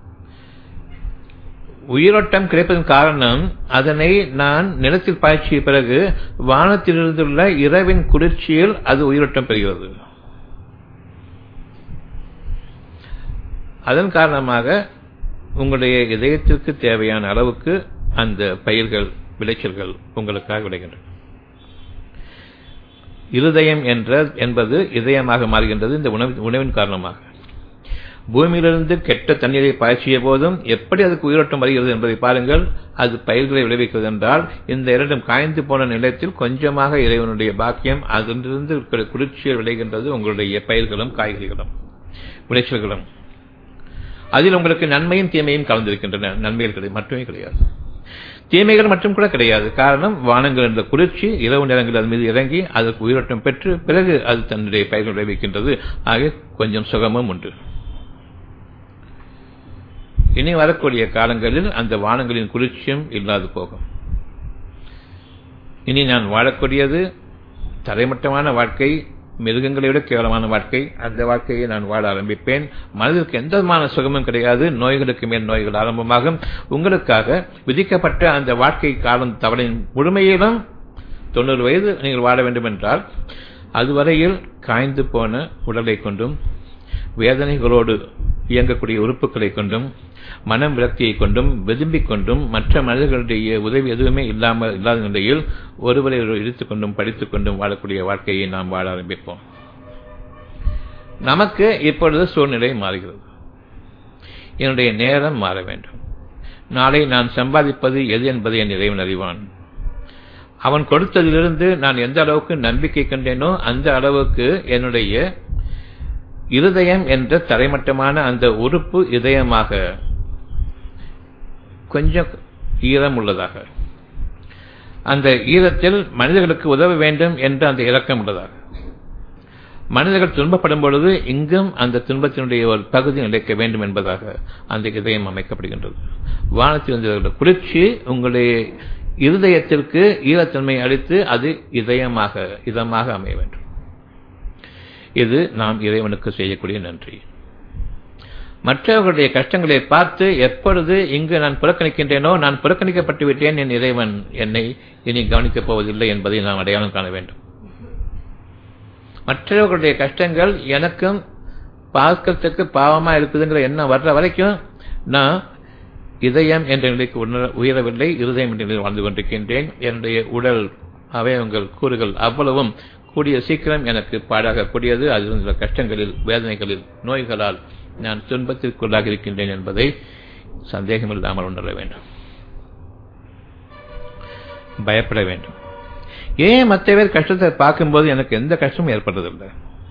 உயிரோட்டம் கிடைப்பதன் காரணம் அதனை நான் நிலத்தில் பாய்ச்சிய பிறகு வானத்திலிருந்துள்ள இரவின் குளிர்ச்சியில் அது உயிரோட்டம் பெறுகிறது அதன் காரணமாக உங்களுடைய இதயத்திற்கு தேவையான அளவுக்கு அந்த பயிர்கள் விளைச்சல்கள் உங்களுக்காக விளைகின்றன இருதயம் என்ற என்பது இதயமாக மாறுகின்றது இந்த உணவு உணவின் காரணமாக பூமியிலிருந்து கெட்ட தண்ணீரை பாய்ச்சிய போதும் எப்படி அதுக்கு உயிரோட்டம் வருகிறது என்பதை பாருங்கள் அது பயிர்களை விளைவிக்கிறது என்றால் இந்த இரண்டும் காய்ந்து போன நிலத்தில் கொஞ்சமாக இறைவனுடைய பாக்கியம் அதிலிருந்து குளிர்ச்சியில் விளைகின்றது உங்களுடைய பயிர்களும் காய்கறிகளும் விளைச்சல்களும் அதில் உங்களுக்கு நன்மையும் தீமையும் கலந்திருக்கின்றன நன்மைகள் கிடையாது மட்டுமே கிடையாது தீமைகள் மட்டும் கூட கிடையாது காரணம் வானங்கள் என்ற குளிர்ச்சி இரவு நேரங்கள் அது மீது இறங்கி அதற்கு உயிரோட்டம் பெற்று பிறகு அது தன்னுடைய பயிர்கள் விளைவிக்கின்றது ஆக கொஞ்சம் சுகமும் உண்டு இனி வரக்கூடிய காலங்களில் அந்த வானங்களின் குளிர்ச்சியும் இல்லாது போகும் இனி நான் வாழக்கூடியது தரைமட்டமான வாழ்க்கை மிருகங்களை விட கேவலமான வாழ்க்கை அந்த வாழ்க்கையை நான் வாழ ஆரம்பிப்பேன் மனதிற்கு எந்த விதமான சுகமும் கிடையாது நோய்களுக்கு மேல் நோய்கள் ஆரம்பமாகும் உங்களுக்காக விதிக்கப்பட்ட அந்த வாழ்க்கை காலம் தவறின் முழுமையிலும் தொண்ணூறு வயது நீங்கள் வாழ வேண்டும் என்றால் அதுவரையில் காய்ந்து போன உடலை கொண்டும் வேதனைகளோடு இயங்கக்கூடிய உறுப்புகளை கொண்டும் மனம் விரக்தியை கொண்டும் வெதும்பிக் கொண்டும் மற்ற மனிதர்களுடைய உதவி எதுவுமே இல்லாமல் இல்லாத நிலையில் ஒருவரை ஒருவர் இடித்துக் கொண்டும் படித்துக் கொண்டும் வாழக்கூடிய வாழ்க்கையை நாம் வாழ ஆரம்பிப்போம் நமக்கு இப்பொழுது சூழ்நிலை மாறுகிறது என்னுடைய நேரம் மாற வேண்டும் நாளை நான் சம்பாதிப்பது எது என்பதை என் இறைவன் அறிவான் அவன் கொடுத்ததிலிருந்து நான் எந்த அளவுக்கு நம்பிக்கை கண்டேனோ அந்த அளவுக்கு என்னுடைய இருதயம் என்ற தரைமட்டமான அந்த உறுப்பு இதயமாக கொஞ்சம் ஈரம் உள்ளதாக அந்த ஈரத்தில் மனிதர்களுக்கு உதவ வேண்டும் என்ற அந்த இலக்கம் உள்ளதாக மனிதர்கள் துன்பப்படும் பொழுது இங்கும் அந்த துன்பத்தினுடைய ஒரு பகுதி நிலைக்க வேண்டும் என்பதாக அந்த இதயம் அமைக்கப்படுகின்றது வானத்தில் இருந்தவர்கள் குளிர்ச்சி உங்களுடைய இருதயத்திற்கு ஈரத்தன்மை அளித்து அது இதயமாக இதமாக அமைய வேண்டும் இது நாம் இறைவனுக்கு செய்யக்கூடிய நன்றி மற்றவர்களுடைய கஷ்டங்களை பார்த்து எப்பொழுது இங்கு நான் புறக்கணிக்கின்றேனோ நான் புறக்கணிக்கப்பட்டு விட்டேன் என் இறைவன் என்னை இனி கவனிக்கப் போவதில்லை என்பதை நாம் அடையாளம் காண வேண்டும் மற்றவர்களுடைய கஷ்டங்கள் எனக்கும் பார்க்கறதுக்கு பாவமா இருக்குதுங்கிற எண்ணம் வர்ற வரைக்கும் நான் இதயம் என்ற நிலைக்கு உயரவில்லை இருதயம் என்ற நிலையில் வாழ்ந்து கொண்டிருக்கின்றேன் என்னுடைய உடல் அவயவங்கள் கூறுகள் அவ்வளவும் கூடிய சீக்கிரம் எனக்கு பாடாகக்கூடியது அது சில கஷ்டங்களில் வேதனைகளில் நோய்களால் நான் துன்பத்திற்குள்ளாக இருக்கின்றேன் என்பதை சந்தேகமில்லாமல் உணர வேண்டும் பயப்பட வேண்டும் ஏன் மற்ற பேர் கஷ்டத்தை பார்க்கும்போது எனக்கு எந்த கஷ்டமும் ஏற்படுறதில்லை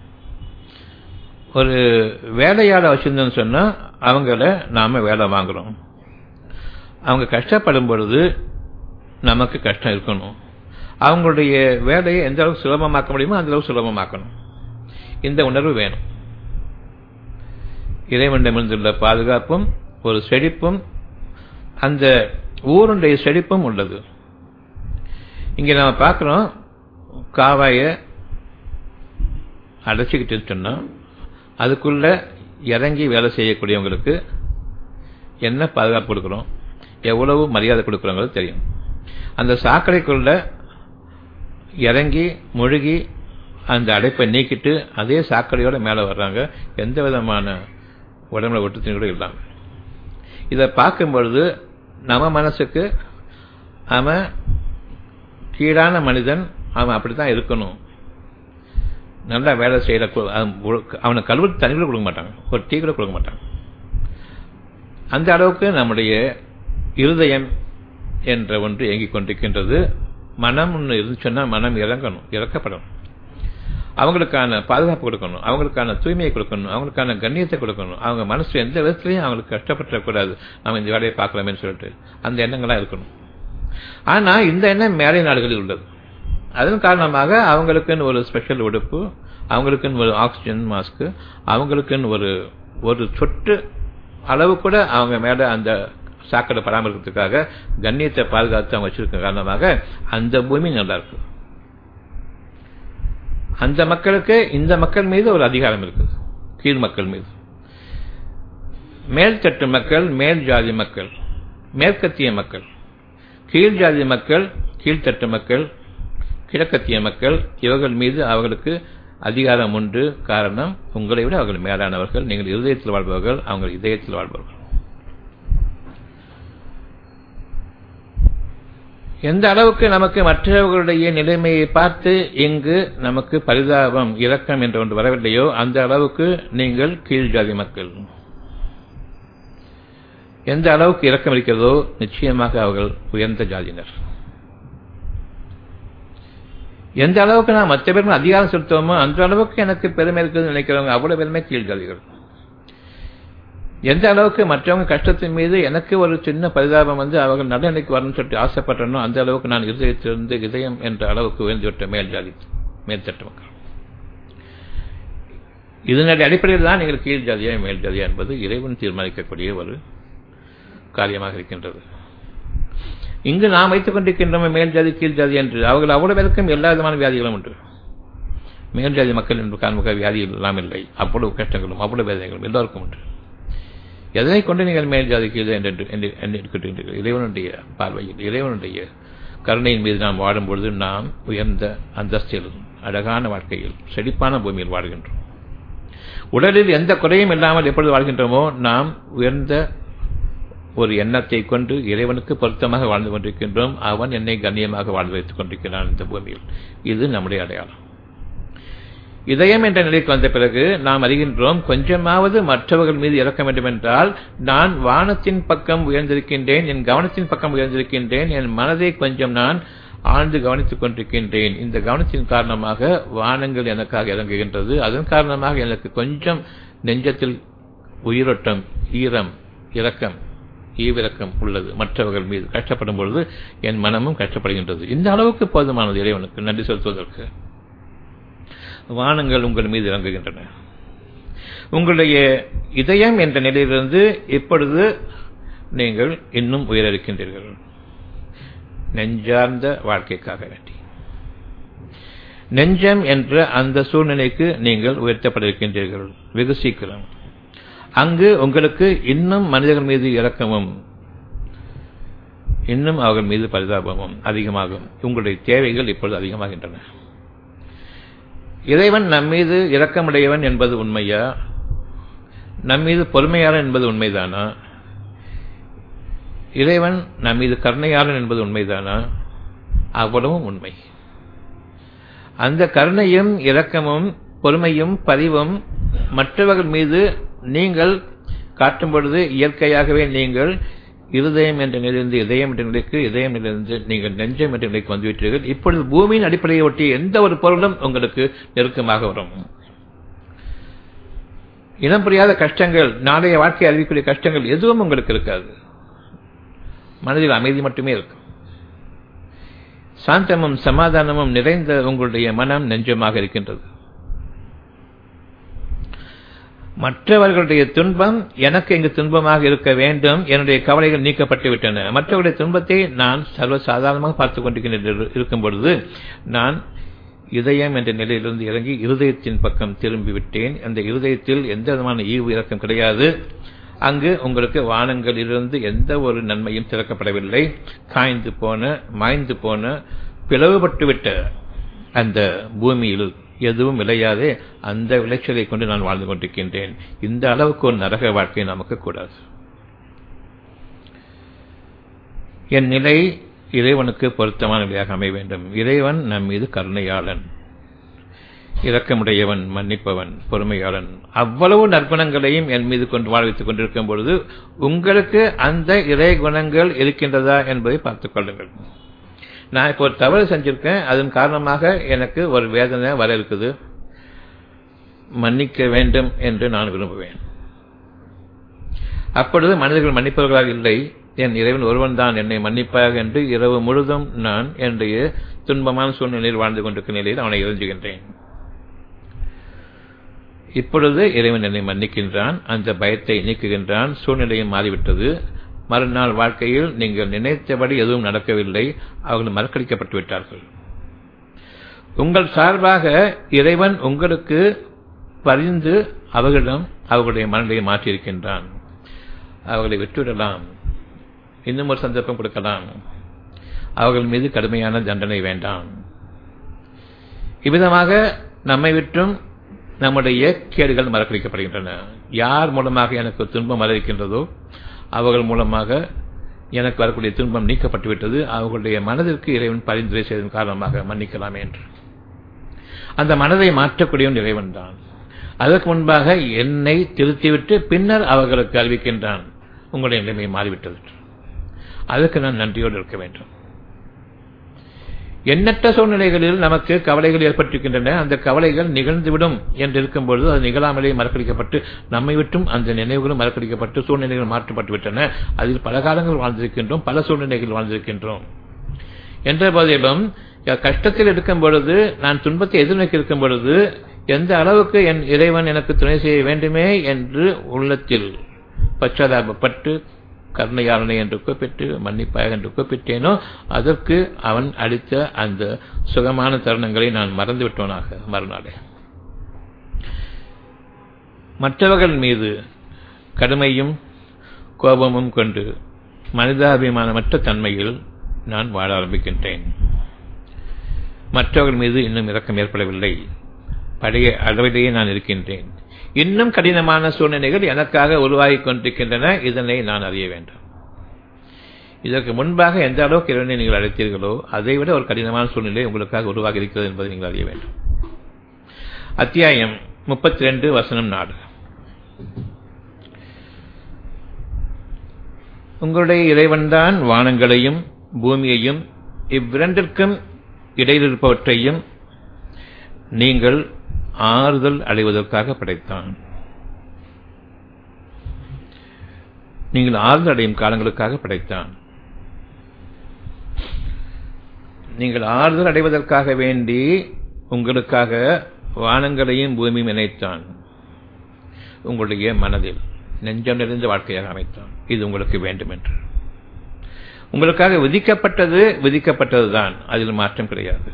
ஒரு வேலையாள வச்சிருந்தோன்னு சொன்னா அவங்கள நாம வேலை வாங்குறோம் அவங்க கஷ்டப்படும் பொழுது நமக்கு கஷ்டம் இருக்கணும் அவங்களுடைய வேலையை எந்த அளவுக்கு சுலபமாக்க முடியுமோ அந்த அளவுக்கு சுலபமாக்கணும் இந்த உணர்வு வேணும் இறைவனிடமிருந்துள்ள பாதுகாப்பும் ஒரு செழிப்பும் அந்த ஊருடைய செழிப்பும் உள்ளது இங்க நம்ம பார்க்கிறோம் காவாய அடைச்சிக்கிட்டு சொன்னா அதுக்குள்ள இறங்கி வேலை செய்யக்கூடியவங்களுக்கு என்ன பாதுகாப்பு கொடுக்குறோம் எவ்வளவு மரியாதை கொடுக்குறோங்கிறது தெரியும் அந்த சாக்கடைக்குள்ள இறங்கி முழுகி அந்த அடைப்பை நீக்கிட்டு அதே சாக்கடையோட மேலே வர்றாங்க எந்த விதமான உடம்புல ஒட்டுத்தின் கூட இல்லாமல் இதை பார்க்கும் பொழுது நம்ம மனசுக்கு அவன் கீழான மனிதன் அவன் அப்படித்தான் இருக்கணும் நல்லா வேலை செய்யற அவனை கல்வி தண்ணி கூட கொடுக்க மாட்டாங்க ஒரு டீ கூட கொடுக்க மாட்டாங்க அந்த அளவுக்கு நம்முடைய இருதயம் என்ற ஒன்று இயங்கிக் கொண்டிருக்கின்றது மனம் ஒன்று இருந்துச்சுன்னா மனம் இறங்கணும் இறக்கப்படணும் அவங்களுக்கான பாதுகாப்பு கொடுக்கணும் அவங்களுக்கான தூய்மையை கொடுக்கணும் அவங்களுக்கான கண்ணியத்தை கொடுக்கணும் அவங்க மனசு எந்த விதத்திலையும் அவங்களுக்கு கஷ்டப்பட்டுறக்கூடாது நம்ம இந்த வேலையை பார்க்கலாமேன்னு சொல்லிட்டு அந்த எண்ணங்கள்லாம் இருக்கணும் ஆனா இந்த எண்ணம் மேலை நாடுகளில் உள்ளது அதன் காரணமாக அவங்களுக்குன்னு ஒரு ஸ்பெஷல் உடுப்பு அவங்களுக்குன்னு ஒரு ஆக்சிஜன் மாஸ்க் அவங்களுக்குன்னு ஒரு ஒரு சொட்டு அளவு கூட அவங்க மேல அந்த சாக்கடை பராமரிக்கிறதுக்காக கண்ணியத்தை பாதுகாத்து அவங்க வச்சிருக்க காரணமாக அந்த பூமி நல்லா இருக்கு அந்த மக்களுக்கு இந்த மக்கள் மீது ஒரு அதிகாரம் இருக்குது கீழ் மக்கள் மீது மேல்தட்டு மக்கள் மேல் ஜாதி மக்கள் மேற்கத்திய மக்கள் கீழ் ஜாதி மக்கள் கீழ்த்தட்டு மக்கள் கிழக்கத்திய மக்கள் இவர்கள் மீது அவர்களுக்கு அதிகாரம் உண்டு காரணம் உங்களை விட அவர்கள் மேலானவர்கள் நீங்கள் இருதயத்தில் வாழ்பவர்கள் அவங்க இதயத்தில் வாழ்பவர்கள் எந்த அளவுக்கு நமக்கு மற்றவர்களுடைய நிலைமையை பார்த்து இங்கு நமக்கு பரிதாபம் இரக்கம் என்று ஒன்று வரவில்லையோ அந்த அளவுக்கு நீங்கள் கீழ் ஜாதி மக்கள் எந்த அளவுக்கு இரக்கம் இருக்கிறதோ நிச்சயமாக அவர்கள் உயர்ந்த ஜாதியினர் எந்த அளவுக்கு நான் மற்ற பேருக்கு அதிகாரம் செலுத்துவோமோ அந்த அளவுக்கு எனக்கு பெருமை இருக்குதுன்னு நினைக்கிறவங்க அவ்வளவு பெருமை கீழ் ஜாதிகள் எந்த அளவுக்கு மற்றவங்க கஷ்டத்தின் மீது எனக்கு ஒரு சின்ன பரிதாபம் வந்து அவர்கள் நடுநிலைக்கு வரணும்னு சொல்லிட்டு ஆசைப்பட்டனோ அந்த அளவுக்கு நான் இருதயத்திலிருந்து இதயம் என்ற அளவுக்கு உயர்ந்துவிட்ட மேல் ஜாதி மேல்தட்டு மக்கள் இதனுடைய அடிப்படையில் தான் நீங்கள் கீழ் ஜாதியா மேல் ஜாதியா என்பது இறைவன் தீர்மானிக்கக்கூடிய ஒரு காரியமாக இருக்கின்றது இங்கு நாம் வைத்துக் கொண்டிருக்கின்றோம் மேல் ஜாதி கீழ் ஜாதி என்று அவர்கள் அவ்வளவு பேருக்கும் எல்லா விதமான வியாதிகளும் உண்டு மேல் ஜாதி மக்கள் என்று காண்புக வியாதி எல்லாம் இல்லை அவ்வளவு கஷ்டங்களும் அவ்வளவு வேதனைகளும் எல்லோருக்கும் உண்டு எதனை கொண்டு நீங்கள் மேல் ஜாதிக்கு இது என்று எண்ணிருக்கின்றீர்கள் இறைவனுடைய பார்வையில் இறைவனுடைய கருணையின் மீது நாம் வாழும்பொழுது நாம் உயர்ந்த அந்தஸ்தில் அழகான வாழ்க்கையில் செழிப்பான பூமியில் வாழ்கின்றோம் உடலில் எந்த குறையும் இல்லாமல் எப்பொழுது வாழ்கின்றோமோ நாம் உயர்ந்த ஒரு எண்ணத்தை கொண்டு இறைவனுக்கு பொருத்தமாக வாழ்ந்து கொண்டிருக்கின்றோம் அவன் என்னை கண்ணியமாக வாழ்ந்து வைத்துக் கொண்டிருக்கிறான் இந்த பூமியில் இது நம்முடைய அடையாளம் இதயம் என்ற நிலைக்கு வந்த பிறகு நாம் அறிகின்றோம் கொஞ்சமாவது மற்றவர்கள் மீது இறக்க வேண்டும் என்றால் நான் வானத்தின் பக்கம் உயர்ந்திருக்கின்றேன் என் கவனத்தின் பக்கம் உயர்ந்திருக்கின்றேன் என் மனதை கொஞ்சம் நான் ஆழ்ந்து கவனித்துக் கொண்டிருக்கின்றேன் இந்த கவனத்தின் காரணமாக வானங்கள் எனக்காக இறங்குகின்றது அதன் காரணமாக எனக்கு கொஞ்சம் நெஞ்சத்தில் உயிரோட்டம் ஈரம் இரக்கம் ஈவிரக்கம் உள்ளது மற்றவர்கள் மீது கஷ்டப்படும் பொழுது என் மனமும் கஷ்டப்படுகின்றது இந்த அளவுக்கு போதுமானது இறைவனுக்கு நன்றி செலுத்துவதற்கு வானங்கள் உங்கள் மீது இறங்குகின்றன உங்களுடைய இதயம் என்ற நிலையிலிருந்து இப்பொழுது நீங்கள் இன்னும் உயர இருக்கின்றீர்கள் நெஞ்சார்ந்த வாழ்க்கைக்காக வேண்டி நெஞ்சம் என்ற அந்த சூழ்நிலைக்கு நீங்கள் உயர்த்தப்பட இருக்கின்றீர்கள் வெகு சீக்கிரம் அங்கு உங்களுக்கு இன்னும் மனிதர்கள் மீது இரக்கமும் இன்னும் அவர்கள் மீது பரிதாபமும் அதிகமாகும் உங்களுடைய தேவைகள் இப்பொழுது அதிகமாகின்றன இறைவன் நம்மீது இரக்கமுடையவன் என்பது உண்மையா நம்மீது பொறுமையாளன் என்பது உண்மைதானா இறைவன் நம்மீது கருணையாளன் என்பது உண்மைதானா அவ்வளவும் உண்மை அந்த கருணையும் இரக்கமும் பொறுமையும் பதிவும் மற்றவர்கள் மீது நீங்கள் காட்டும் பொழுது இயற்கையாகவே நீங்கள் இருதயம் என்ற நிலையிலிருந்து இதயம் என்ற நிலைக்கு இதயம் நிலையிலிருந்து நீங்கள் நெஞ்சம் என்ற நிலைக்கு வந்துவிட்டீர்கள் இப்பொழுது பூமியின் அடிப்படையை ஒட்டி எந்த ஒரு பொருளும் உங்களுக்கு நெருக்கமாக வரும் இனம் புரியாத கஷ்டங்கள் நாளைய வாழ்க்கை அறிவிக்கூடிய கஷ்டங்கள் எதுவும் உங்களுக்கு இருக்காது மனதில் அமைதி மட்டுமே இருக்கும் சாந்தமும் சமாதானமும் நிறைந்த உங்களுடைய மனம் நெஞ்சமாக இருக்கின்றது மற்றவர்களுடைய துன்பம் எனக்கு இங்கு துன்பமாக இருக்க வேண்டும் என்னுடைய கவலைகள் நீக்கப்பட்டு விட்டன மற்றவருடைய துன்பத்தை நான் சர்வசாதாரணமாக பார்த்துக் கொண்டிருக்கின்ற இருக்கும் பொழுது நான் இதயம் என்ற நிலையிலிருந்து இறங்கி இருதயத்தின் பக்கம் திரும்பி விட்டேன் அந்த இருதயத்தில் எந்த விதமான ஈவு இறக்கம் கிடையாது அங்கு உங்களுக்கு வானங்களிலிருந்து எந்த ஒரு நன்மையும் திறக்கப்படவில்லை காய்ந்து போன மாய்ந்து போன பிளவுபட்டுவிட்ட அந்த பூமியில் எதுவும் விளையாதே அந்த விளைச்சலை கொண்டு நான் வாழ்ந்து கொண்டிருக்கின்றேன் இந்த அளவுக்கு ஒரு நரக வாழ்க்கை நமக்கு கூடாது என் நிலை இறைவனுக்கு பொருத்தமான நிலையாக அமைய வேண்டும் இறைவன் நம் மீது கருணையாளன் இரக்கமுடையவன் மன்னிப்பவன் பொறுமையாளன் அவ்வளவு நற்குணங்களையும் என் மீது கொண்டு வாழ்வித்துக் கொண்டிருக்கும் பொழுது உங்களுக்கு அந்த இறை குணங்கள் இருக்கின்றதா என்பதை பார்த்துக் கொள்ளுங்கள் நான் இப்போ ஒரு தவறு செஞ்சிருக்கேன் அதன் காரணமாக எனக்கு ஒரு வேதனை வர இருக்குது மன்னிக்க வேண்டும் என்று நான் விரும்புவேன் அப்பொழுது மனிதர்கள் மன்னிப்பவர்களாக இல்லை என் இறைவன் ஒருவன் தான் என்னை மன்னிப்பாக என்று இரவு முழுதும் நான் என்னுடைய துன்பமான சூழ்நிலையில் வாழ்ந்து கொண்டிருக்கும் நிலையில் அவனை இறைஞ்சுகின்றேன் இப்பொழுது இறைவன் என்னை மன்னிக்கின்றான் அந்த பயத்தை நீக்குகின்றான் சூழ்நிலையும் மாறிவிட்டது மறுநாள் வாழ்க்கையில் நீங்கள் நினைத்தபடி எதுவும் நடக்கவில்லை அவர்கள் மறக்கடிக்கப்பட்டு விட்டார்கள் உங்கள் சார்பாக இறைவன் உங்களுக்கு பரிந்து அவர்களிடம் அவர்களுடைய மனநிலையை மாற்றியிருக்கின்றான் அவர்களை விட்டுவிடலாம் இன்னும் ஒரு சந்தர்ப்பம் கொடுக்கலாம் அவர்கள் மீது கடுமையான தண்டனை வேண்டாம் இவ்விதமாக நம்மை விட்டும் நம்முடைய கேடுகள் மறக்கடிக்கப்படுகின்றன யார் மூலமாக எனக்கு துன்பம் மறக்கின்றதோ அவர்கள் மூலமாக எனக்கு வரக்கூடிய துன்பம் நீக்கப்பட்டுவிட்டது அவர்களுடைய மனதிற்கு இறைவன் பரிந்துரை செய்ததன் காரணமாக மன்னிக்கலாம் என்று அந்த மனதை மாற்றக்கூடியவன் இறைவன் தான் அதற்கு முன்பாக என்னை திருத்திவிட்டு பின்னர் அவர்களுக்கு அறிவிக்கின்றான் உங்களுடைய நிலைமை மாறிவிட்டது அதற்கு நான் நன்றியோடு இருக்க வேண்டும் எண்ணற்ற சூழ்நிலைகளில் நமக்கு கவலைகள் ஏற்பட்டிருக்கின்றன அந்த கவலைகள் நிகழ்ந்துவிடும் என்று இருக்கும்பொழுது அது நிகழாமலே மறக்கடிக்கப்பட்டு நம்மை விட்டும் அந்த நினைவுகளும் மறக்கடிக்கப்பட்டு சூழ்நிலைகள் மாற்றப்பட்டு விட்டன அதில் பல காலங்கள் வாழ்ந்திருக்கின்றோம் பல சூழ்நிலைகள் வாழ்ந்திருக்கின்றோம் என்ற போதிலும் கஷ்டத்தில் இருக்கும் பொழுது நான் துன்பத்தை எதிர்நோக்கி இருக்கும் பொழுது எந்த அளவுக்கு என் இறைவன் எனக்கு துணை செய்ய வேண்டுமே என்று உள்ளத்தில் பச்சாதாபப்பட்டு கருணையாளனை என்று கூப்பிட்டு மன்னிப்பாக என்று கூப்பிட்டேனோ அதற்கு அவன் அளித்த அந்த சுகமான தருணங்களை நான் மறந்துவிட்டோனாக மறுநாளே மற்றவர்கள் மீது கடுமையும் கோபமும் கொண்டு மனிதாபிமானமற்ற தன்மையில் நான் வாழ ஆரம்பிக்கின்றேன் மற்றவர்கள் மீது இன்னும் இரக்கம் ஏற்படவில்லை பழைய அளவிலேயே நான் இருக்கின்றேன் இன்னும் கடினமான சூழ்நிலைகள் எனக்காக உருவாகிக் கொண்டிருக்கின்றன இதனை நான் அறிய வேண்டும் இதற்கு முன்பாக எந்த அளவுக்கு இறைவனை நீங்கள் அழைத்தீர்களோ அதைவிட ஒரு கடினமான சூழ்நிலை உங்களுக்காக உருவாகி இருக்கிறது என்பதை நீங்கள் அறிய வேண்டும் அத்தியாயம் முப்பத்தி ரெண்டு வசனம் நாடு உங்களுடைய இறைவன்தான் வானங்களையும் பூமியையும் இவ்விரண்டிற்கும் இடையில் இருப்பவற்றையும் நீங்கள் ஆறுதல் அடைவதற்காக படைத்தான் நீங்கள் ஆறுதல் அடையும் காலங்களுக்காக படைத்தான் நீங்கள் ஆறுதல் அடைவதற்காக வேண்டி உங்களுக்காக வானங்களையும் பூமியும் இணைத்தான் உங்களுடைய மனதில் நெஞ்சம் நிறைந்த வாழ்க்கையாக அமைத்தான் இது உங்களுக்கு வேண்டும் என்று உங்களுக்காக விதிக்கப்பட்டது விதிக்கப்பட்டதுதான் அதில் மாற்றம் கிடையாது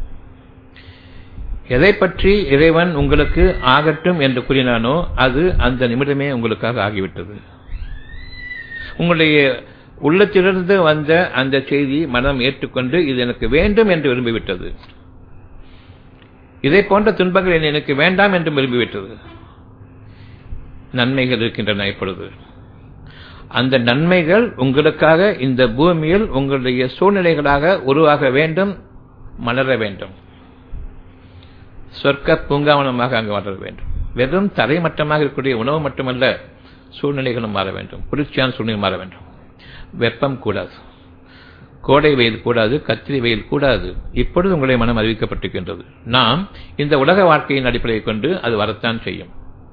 எதை பற்றி இறைவன் உங்களுக்கு ஆகட்டும் என்று கூறினானோ அது அந்த நிமிடமே உங்களுக்காக ஆகிவிட்டது உங்களுடைய உள்ளத்திலிருந்து வந்த அந்த செய்தி மனம் ஏற்றுக்கொண்டு இது எனக்கு வேண்டும் என்று விரும்பிவிட்டது இதை போன்ற துன்பங்கள் எனக்கு வேண்டாம் என்று விரும்பிவிட்டது நன்மைகள் இருக்கின்றன இப்பொழுது அந்த நன்மைகள் உங்களுக்காக இந்த பூமியில் உங்களுடைய சூழ்நிலைகளாக உருவாக வேண்டும் மலர வேண்டும் சொர்க்க பூங்காவனமாக அங்கு வளர வேண்டும் வெறும் தரைமட்டமாக இருக்கக்கூடிய உணவு மட்டுமல்ல சூழ்நிலைகளும் மாற வேண்டும் குளிர்ச்சியான சூழ்நிலை மாற வேண்டும் வெப்பம் கூடாது கோடை வெயில் கூடாது கத்திரி வெயில் கூடாது இப்பொழுது உங்களுடைய மனம் அறிவிக்கப்பட்டிருக்கின்றது நாம் இந்த உலக வாழ்க்கையின் அடிப்படையை கொண்டு அது வரத்தான் செய்யும்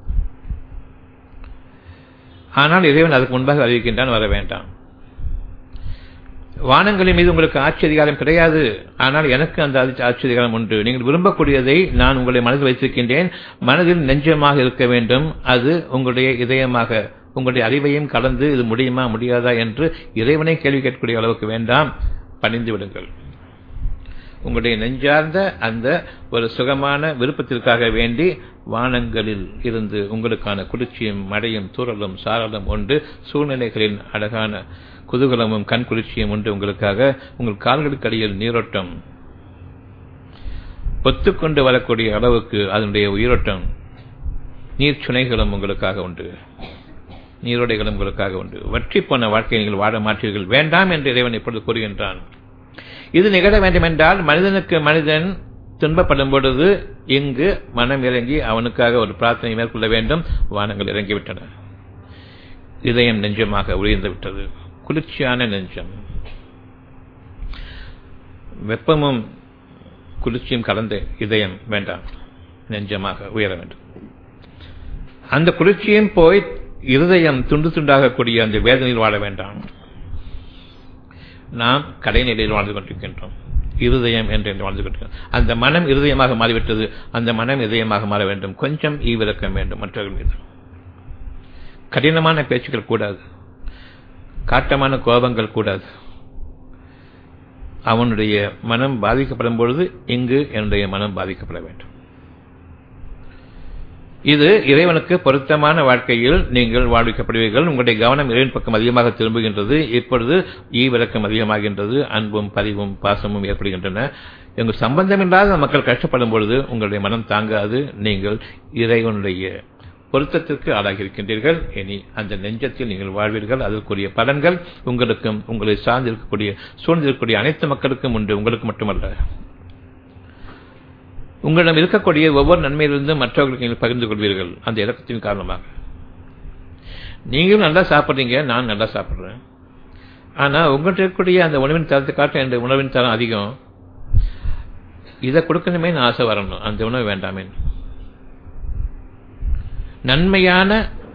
ஆனால் இறைவன் அதுக்கு முன்பாக அறிவிக்கின்றான் வர வேண்டாம் வானங்களின் மீது உங்களுக்கு ஆட்சி அதிகாரம் கிடையாது ஆனால் எனக்கு அந்த ஆட்சி அதிகாரம் உண்டு நீங்கள் விரும்பக்கூடியதை நான் உங்களுடைய மனதில் வைத்திருக்கின்றேன் மனதில் நெஞ்சமாக இருக்க வேண்டும் அது உங்களுடைய இதயமாக உங்களுடைய அறிவையும் கலந்து இது முடியுமா முடியாதா என்று இறைவனை கேள்வி கேட்கக்கூடிய அளவுக்கு வேண்டாம் பணிந்து விடுங்கள் உங்களுடைய நெஞ்சார்ந்த அந்த ஒரு சுகமான விருப்பத்திற்காக வேண்டி வானங்களில் இருந்து உங்களுக்கான குளிர்ச்சியும் மழையும் தூரலும் சாரலும் உண்டு சூழ்நிலைகளின் அழகான குதூகலமும் கண் குளிர்ச்சியும் உண்டு உங்களுக்காக உங்கள் கால்களுக்கு அடியில் நீரோட்டம் ஒத்துக்கொண்டு வரக்கூடிய அளவுக்கு அதனுடைய உயிரோட்டம் நீர் சுனைகளும் உங்களுக்காக உண்டு நீரோடைகளும் உங்களுக்காக உண்டு வற்றி போன வாழ்க்கையை நீங்கள் வாழ மாற்றீர்கள் வேண்டாம் என்று இறைவன் இப்பொழுது கூறுகின்றான் இது நிகழ வேண்டுமென்றால் மனிதனுக்கு மனிதன் துன்பப்படும் பொழுது இங்கு மனம் இறங்கி அவனுக்காக ஒரு பிரார்த்தனை மேற்கொள்ள வேண்டும் வானங்கள் இறங்கிவிட்டன இதயம் நெஞ்சமாக உயர்ந்து விட்டது குளிர்ச்சியான நெஞ்சம் வெப்பமும் குளிர்ச்சியும் கலந்த இதயம் வேண்டாம் நெஞ்சமாக உயர வேண்டும் அந்த குளிர்ச்சியும் போய் இருதயம் துண்டு துண்டாகக்கூடிய அந்த வேதனையில் வாழ வேண்டாம் நாம் கடைநிலையில் வாழ்ந்து கொண்டிருக்கின்றோம் இருதயம் என்று வாழ்ந்து கொண்டிருக்கிறோம் அந்த மனம் இருதயமாக மாறிவிட்டது அந்த மனம் இதயமாக மாற வேண்டும் கொஞ்சம் ஈவிரக்கம் வேண்டும் மற்றவர்கள் மீது கடினமான பேச்சுக்கள் கூடாது காட்டமான கோபங்கள் கூடாது அவனுடைய மனம் பாதிக்கப்படும் பொழுது இங்கு என்னுடைய மனம் பாதிக்கப்பட வேண்டும் இது இறைவனுக்கு பொருத்தமான வாழ்க்கையில் நீங்கள் வாழ்விக்கப்படுவீர்கள் உங்களுடைய கவனம் இறைவன் பக்கம் அதிகமாக திரும்புகின்றது இப்பொழுது ஈவிரக்கம் அதிகமாகின்றது அன்பும் பதிவும் பாசமும் ஏற்படுகின்றன எங்கள் சம்பந்தமில்லாத மக்கள் கஷ்டப்படும் பொழுது உங்களுடைய மனம் தாங்காது நீங்கள் இறைவனுடைய பொருத்தத்திற்கு ஆளாகி இருக்கின்றீர்கள் இனி அந்த நெஞ்சத்தில் நீங்கள் வாழ்வீர்கள் அதற்குரிய பலன்கள் உங்களுக்கும் உங்களை சார்ந்திருக்கக்கூடிய சூழ்ந்திருக்கக்கூடிய அனைத்து மக்களுக்கும் உண்டு உங்களுக்கு மட்டுமல்ல உங்களிடம் இருக்கக்கூடிய ஒவ்வொரு நன்மையிலிருந்தும் மற்றவர்களுக்கு நீங்கள் பகிர்ந்து கொள்வீர்கள் அந்த இலக்கத்தின் காரணமாக நீங்களும் நல்லா சாப்பிட்றீங்க நான் நல்லா சாப்பிட்றேன் ஆனால் உங்கள்கிட்ட இருக்கக்கூடிய அந்த உணவின் தரத்தை காட்ட என்ற உணவின் தரம் அதிகம் இதை கொடுக்கணுமே ஆசை வரணும் அந்த உணவு வேண்டாமே நன்மையான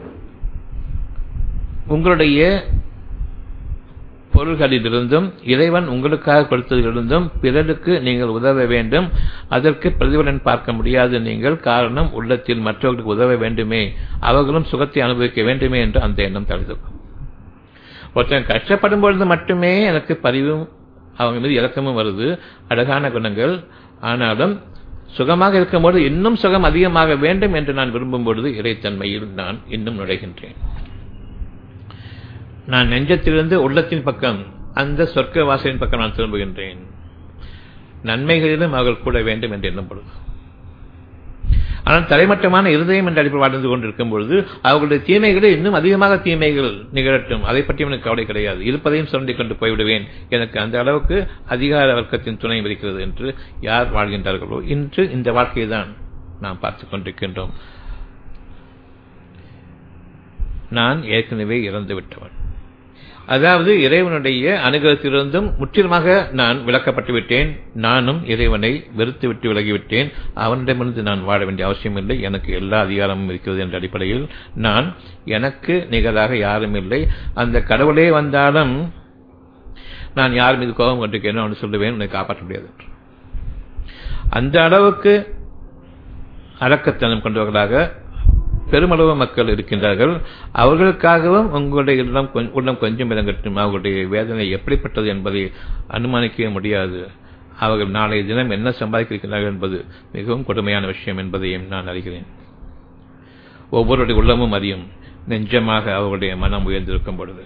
உங்களுடைய பொருள்களிலிருந்தும் இறைவன் உங்களுக்காக கொடுத்ததிலிருந்தும் பிறருக்கு நீங்கள் உதவ வேண்டும் அதற்கு பிரதிபலன் பார்க்க முடியாது நீங்கள் காரணம் உள்ளத்தில் மற்றவர்களுக்கு உதவ வேண்டுமே அவர்களும் சுகத்தை அனுபவிக்க வேண்டுமே என்று அந்த எண்ணம் தழுதுக்கும் ஒருத்தன் கஷ்டப்படும் பொழுது மட்டுமே எனக்கு பரிவும் அவங்க மீது இறக்கமும் வருது அழகான குணங்கள் ஆனாலும் சுகமாக இருக்கும்போது இன்னும் சுகம் அதிகமாக வேண்டும் என்று நான் விரும்பும் பொழுது இறைத்தன்மையில் நான் இன்னும் நுழைகின்றேன் நான் நெஞ்சத்திலிருந்து உள்ளத்தின் பக்கம் அந்த சொர்க்க வாசலின் பக்கம் நான் திரும்புகின்றேன் நன்மைகளிலும் அவர்கள் கூட வேண்டும் என்று எண்ணும் பொழுது ஆனால் தலைமட்டமான இருதயம் என்ற அடிப்படை வாழ்ந்து கொண்டிருக்கும் பொழுது அவர்களுடைய தீமைகளை இன்னும் அதிகமாக தீமைகள் நிகழட்டும் அதை பற்றி எனக்கு கவலை கிடையாது இருப்பதையும் சுரண்டி கொண்டு போய்விடுவேன் எனக்கு அந்த அளவுக்கு அதிகார வர்க்கத்தின் துணை இருக்கிறது என்று யார் வாழ்கின்றார்களோ இன்று இந்த வாழ்க்கையை தான் நாம் பார்த்துக் கொண்டிருக்கின்றோம் நான் ஏற்கனவே இறந்து விட்டவன் அதாவது இறைவனுடைய அனுகிரகத்திலிருந்தும் முற்றிலுமாக நான் விளக்கப்பட்டு விட்டேன் நானும் இறைவனை வெறுத்து விட்டு விலகிவிட்டேன் அவனிடமிருந்து நான் வாழ வேண்டிய அவசியம் இல்லை எனக்கு எல்லா அதிகாரமும் இருக்கிறது என்ற அடிப்படையில் நான் எனக்கு நிகராக யாரும் இல்லை அந்த கடவுளே வந்தாலும் நான் யார் மீது கோபம் கொண்டிருக்கேனோ அவனு சொல்லுவேன் உன்னை காப்பாற்ற முடியாது என்று அந்த அளவுக்கு அடக்கத்தனம் கொண்டவர்களாக பெருமளவு மக்கள் இருக்கின்றார்கள் அவர்களுக்காகவும் உங்களுடைய உள்ளம் உள்ளம் கொஞ்சம் இறங்கட்டும் அவர்களுடைய வேதனை எப்படிப்பட்டது என்பதை அனுமானிக்கவே முடியாது அவர்கள் நாளைய தினம் என்ன சம்பாதிக்கிறார்கள் என்பது மிகவும் கொடுமையான விஷயம் என்பதையும் நான் அறிகிறேன் ஒவ்வொருடைய உள்ளமும் அறியும் நெஞ்சமாக அவர்களுடைய மனம் உயர்ந்திருக்கும் பொழுது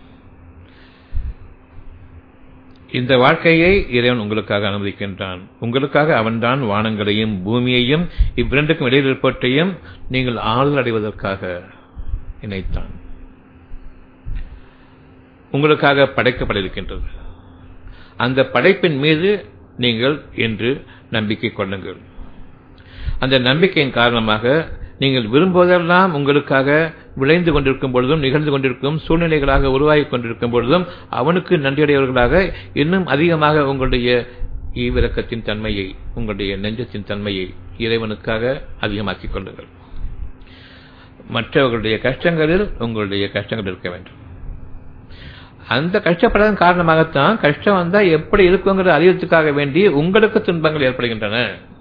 இந்த வாழ்க்கையை இறைவன் உங்களுக்காக அனுமதிக்கின்றான் உங்களுக்காக அவன்தான் வானங்களையும் பூமியையும் இவ்விரண்டுக்கும் இடையில் இருப்பவற்றையும் நீங்கள் ஆறுதல் அடைவதற்காக இணைத்தான் உங்களுக்காக படைக்கப்பட இருக்கின்றது அந்த படைப்பின் மீது நீங்கள் இன்று நம்பிக்கை கொள்ளுங்கள் அந்த நம்பிக்கையின் காரணமாக நீங்கள் விரும்புவதெல்லாம் உங்களுக்காக விளைந்து கொண்டிருக்கும் பொழுதும் நிகழ்ந்து கொண்டிருக்கும் சூழ்நிலைகளாக உருவாகி கொண்டிருக்கும் பொழுதும் அவனுக்கு நன்றியடையவர்களாக இன்னும் அதிகமாக உங்களுடைய ஈவிரக்கத்தின் தன்மையை உங்களுடைய நெஞ்சத்தின் தன்மையை இறைவனுக்காக அதிகமாக்கிக் கொள்ளுங்கள் மற்றவர்களுடைய கஷ்டங்களில் உங்களுடைய கஷ்டங்கள் இருக்க வேண்டும் அந்த கஷ்டப்படாத காரணமாகத்தான் கஷ்டம் வந்தா எப்படி இருக்குங்கிற அறிவித்துக்காக வேண்டி உங்களுக்கு துன்பங்கள் ஏற்படுகின்றன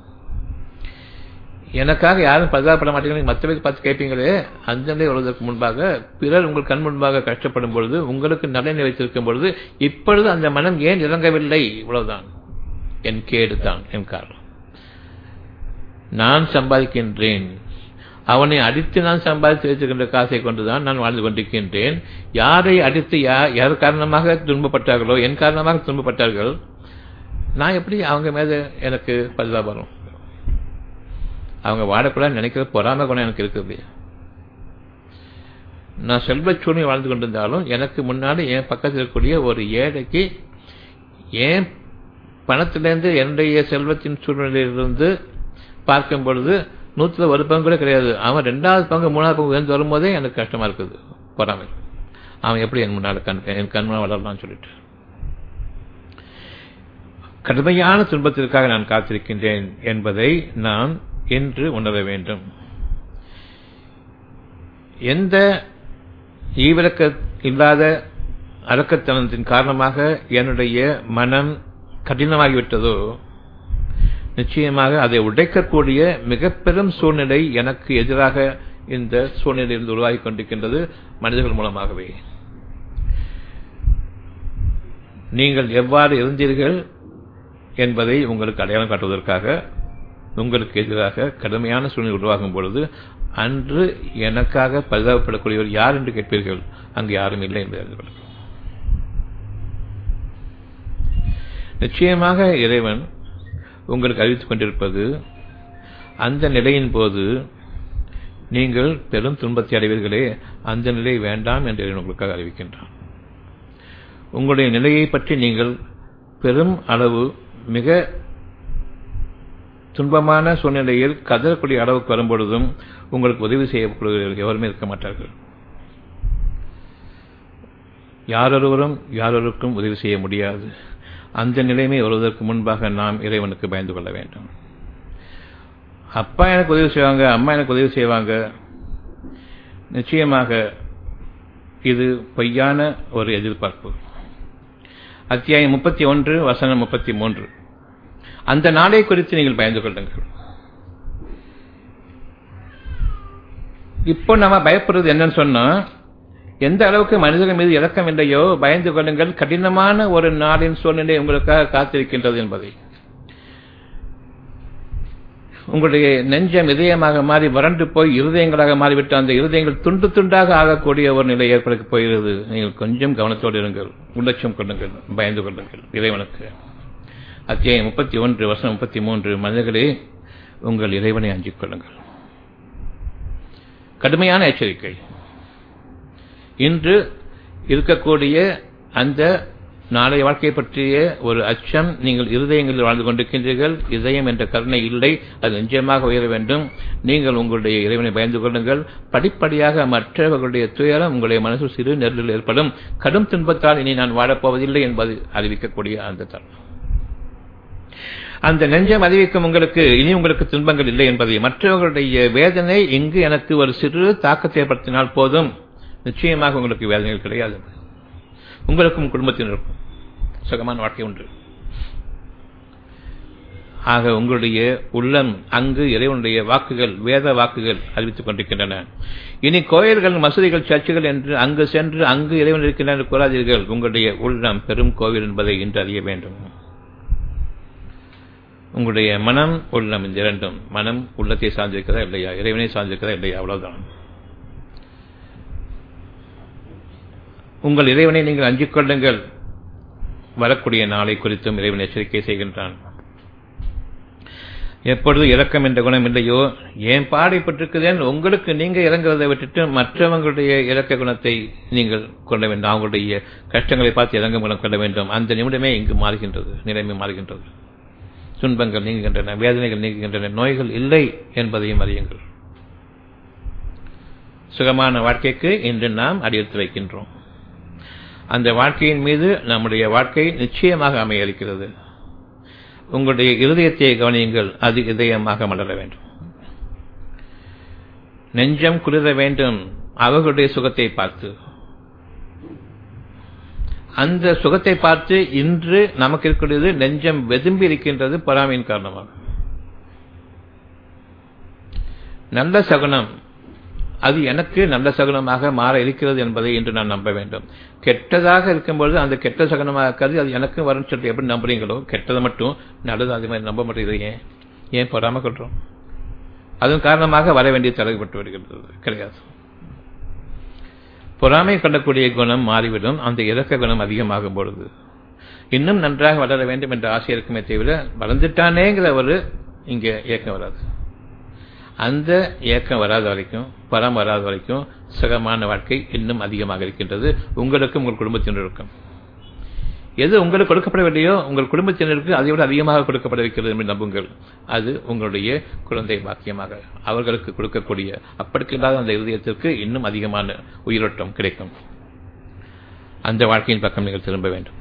எனக்காக யாரும் பரிதாபப்பட மாட்டீங்க மற்ற பேர் பார்த்து கேட்பீங்களே அந்த நிலை வருவதற்கு முன்பாக பிறர் உங்கள் கண் முன்பாக கஷ்டப்படும் பொழுது உங்களுக்கு நலனை வைத்திருக்கும் பொழுது இப்பொழுது அந்த மனம் ஏன் இறங்கவில்லை இவ்வளவுதான் என் கேடு தான் என் காரணம் நான் சம்பாதிக்கின்றேன் அவனை அடித்து நான் சம்பாதித்து வைத்திருக்கின்ற காசை கொண்டுதான் நான் வாழ்ந்து கொண்டிருக்கின்றேன் யாரை அடித்து யார் காரணமாக துன்பப்பட்டார்களோ என் காரணமாக துன்பப்பட்டார்கள் நான் எப்படி அவங்க மீது எனக்கு பரிதாபம் அவங்க வாழக்கூடாது நினைக்கிற பொறாம குணம் எனக்கு இருக்குது நான் செல்வ சூழ்நிலை வாழ்ந்து கொண்டிருந்தாலும் எனக்கு முன்னாடி என் பக்கத்தில் இருக்கக்கூடிய ஒரு ஏழைக்கு ஏன் பணத்திலிருந்து என்னுடைய செல்வத்தின் சூழ்நிலையிலிருந்து பார்க்கும் பொழுது நூற்றுல ஒரு பங்கு கூட கிடையாது அவன் ரெண்டாவது பங்கு மூணாவது பங்கு உயர்ந்து வரும்போதே எனக்கு கஷ்டமா இருக்குது பொறாமை அவன் எப்படி என் முன்னாடி கண் என் கண்முன்னா வளரலாம்னு சொல்லிட்டு கடுமையான துன்பத்திற்காக நான் காத்திருக்கின்றேன் என்பதை நான் என்று உணர வேண்டும் எந்த ஈவிரக்க இல்லாத அடக்கத்தனத்தின் காரணமாக என்னுடைய மனம் கடினமாகிவிட்டதோ நிச்சயமாக அதை உடைக்கக்கூடிய மிக பெரும் சூழ்நிலை எனக்கு எதிராக இந்த சூழ்நிலையிலிருந்து உருவாகி கொண்டிருக்கின்றது மனிதர்கள் மூலமாகவே நீங்கள் எவ்வாறு இருந்தீர்கள் என்பதை உங்களுக்கு அடையாளம் காட்டுவதற்காக உங்களுக்கு எதிராக கடுமையான சூழ்நிலை உருவாகும் பொழுது அன்று எனக்காக பரிதாபப்படக்கூடியவர் யார் என்று கேட்பீர்கள் அங்கு யாரும் இல்லை என்று அறிந்து கொள்ளுங்கள் நிச்சயமாக இறைவன் உங்களுக்கு அறிவித்துக் கொண்டிருப்பது அந்த நிலையின் போது நீங்கள் பெரும் துன்பத்தை அடைவீர்களே அந்த நிலை வேண்டாம் என்று இறைவன் உங்களுக்காக அறிவிக்கின்றான் உங்களுடைய நிலையை பற்றி நீங்கள் பெரும் அளவு மிக துன்பமான சூழ்நிலையில் கதறக்கூடிய அளவுக்கு வரும்பொழுதும் உங்களுக்கு உதவி செய்யக்கூடியவர்கள் எவருமே இருக்க மாட்டார்கள் யாரொருவரும் யாரொருக்கும் உதவி செய்ய முடியாது அந்த நிலைமை வருவதற்கு முன்பாக நாம் இறைவனுக்கு பயந்து கொள்ள வேண்டும் அப்பா எனக்கு உதவி செய்வாங்க அம்மா எனக்கு உதவி செய்வாங்க நிச்சயமாக இது பொய்யான ஒரு எதிர்பார்ப்பு அத்தியாயம் முப்பத்தி ஒன்று வசனம் முப்பத்தி மூன்று அந்த நாளை குறித்து நீங்கள் பயந்து கொள்ளுங்கள் இப்போ நம்ம பயப்படுறது என்னன்னு சொன்னா எந்த அளவுக்கு மனிதர்கள் மீது இறக்கம் இல்லையோ பயந்து கொள்ளுங்கள் கடினமான ஒரு நாளின் சூழ்நிலை உங்களுக்காக காத்திருக்கின்றது என்பதை உங்களுடைய நெஞ்சம் இதயமாக மாறி வறண்டு போய் இருதயங்களாக மாறிவிட்டு அந்த இருதயங்கள் துண்டு துண்டாக ஆகக்கூடிய ஒரு நிலை ஏற்பட போகிறது நீங்கள் கொஞ்சம் கவனத்தோடு இருங்கள் உள்ளட்சம் கொள்ளுங்கள் பயந்து கொள்ளுங்கள் இறைவனுக்கு அத்தியாயம் முப்பத்தி ஒன்று வருஷம் முப்பத்தி மூன்று மனிதர்களே உங்கள் இறைவனை அஞ்சிக் கொள்ளுங்கள் கடுமையான எச்சரிக்கை இன்று இருக்கக்கூடிய அந்த நாளைய வாழ்க்கை பற்றிய ஒரு அச்சம் நீங்கள் இருதயங்களில் வாழ்ந்து கொண்டிருக்கின்றீர்கள் இதயம் என்ற கருணை இல்லை அது நிச்சயமாக உயர வேண்டும் நீங்கள் உங்களுடைய இறைவனை பயந்து கொள்ளுங்கள் படிப்படியாக மற்றவர்களுடைய துயரம் உங்களுடைய மனசு சிறு நெருளில் ஏற்படும் கடும் துன்பத்தால் இனி நான் வாழப்போவதில்லை என்பது அறிவிக்கக்கூடிய அந்த தருணம் அந்த நெஞ்சம் அறிவிக்கும் உங்களுக்கு இனி உங்களுக்கு துன்பங்கள் இல்லை என்பதை மற்றவர்களுடைய வேதனை இங்கு எனக்கு ஒரு சிறு தாக்கத்தை ஏற்படுத்தினால் போதும் நிச்சயமாக உங்களுக்கு வேதனைகள் கிடையாது உங்களுக்கும் குடும்பத்தினருக்கும் சுகமான வாழ்க்கை உண்டு ஆக உங்களுடைய உள்ளம் அங்கு இறைவனுடைய வாக்குகள் வேத வாக்குகள் அறிவித்துக் கொண்டிருக்கின்றன இனி கோயில்கள் மசூதிகள் சர்ச்சுகள் என்று அங்கு சென்று அங்கு இறைவன் இருக்கின்றன கூறாதீர்கள் உங்களுடைய உள்ளம் பெரும் கோவில் என்பதை இன்று அறிய வேண்டும் உங்களுடைய மனம் உள்ளம் இந்த இரண்டும் மனம் உள்ளத்தை சார்ந்திருக்கிறதா இல்லையா இறைவனை சார்ந்திருக்கிறதா இல்லையா அவ்வளவுதான் உங்கள் இறைவனை நீங்கள் அஞ்சிக் கொள்ளுங்கள் வரக்கூடிய நாளை குறித்தும் இறைவன் எச்சரிக்கை செய்கின்றான் எப்பொழுது இறக்கம் என்ற குணம் இல்லையோ ஏன் பாடைப்பட்டிருக்குதேன் உங்களுக்கு நீங்க இறங்குறதை விட்டுட்டு மற்றவங்களுடைய இறக்க குணத்தை நீங்கள் கொள்ள வேண்டும் அவங்களுடைய கஷ்டங்களை பார்த்து இறங்கும் குணம் கொள்ள வேண்டும் அந்த நிமிடமே இங்கு மாறுகின்றது நிலைமை மாறுகின்றது துன்பங்கள் நீங்குகின்றன வேதனைகள் நீங்குகின்றன நோய்கள் இல்லை என்பதையும் அறியுங்கள் சுகமான வாழ்க்கைக்கு இன்று நாம் அடியெடுத்து வைக்கின்றோம் அந்த வாழ்க்கையின் மீது நம்முடைய வாழ்க்கை நிச்சயமாக அமைய இருக்கிறது உங்களுடைய இருதயத்தை கவனியுங்கள் அது இதயமாக மலர வேண்டும் நெஞ்சம் குளிர வேண்டும் அவர்களுடைய சுகத்தை பார்த்து அந்த சுகத்தை பார்த்து இன்று நமக்கு இருக்கக்கூடியது நெஞ்சம் வெதும்பி இருக்கின்றது பொறாமையின் காரணமாக நல்ல சகுனம் அது எனக்கு நல்ல சகுனமாக மாற இருக்கிறது என்பதை இன்று நான் நம்ப வேண்டும் கெட்டதாக இருக்கும்பொழுது அந்த கெட்ட சகுனமாக இருக்காது அது எனக்கு வரும்னு சொல்லிட்டு எப்படி நம்புறீங்களோ கெட்டதை மட்டும் நல்லது அது மாதிரி நம்ப மாட்டேங்குது ஏன் ஏன் பொறாம கொள்றோம் அதன் காரணமாக வர வேண்டிய தடவைப்பட்டு வருகிறது கிடையாது பொறாமை கொள்ளக்கூடிய குணம் மாறிவிடும் அந்த இறக்க குணம் அதிகமாகும் பொழுது இன்னும் நன்றாக வளர வேண்டும் என்ற ஆசை இருக்குமே தவிர வளர்ந்துட்டானேங்கிற ஒரு இங்கே இயக்கம் வராது அந்த இயக்கம் வராத வரைக்கும் பரம் வராத வரைக்கும் சுகமான வாழ்க்கை இன்னும் அதிகமாக இருக்கின்றது உங்களுக்கும் உங்கள் குடும்பத்தினருக்கும் எது உங்களுக்கு கொடுக்கப்படவில்லையோ உங்கள் குடும்பத்தினருக்கு அதை விட அதிகமாக கொடுக்கப்பட வைக்கிறது என்று நம்புங்கள் அது உங்களுடைய குழந்தை பாக்கியமாக அவர்களுக்கு கொடுக்கக்கூடிய அப்படிக்கில்லாத அந்த இருதயத்திற்கு இன்னும் அதிகமான உயிரோட்டம் கிடைக்கும் அந்த வாழ்க்கையின் பக்கம் நீங்கள் திரும்ப வேண்டும்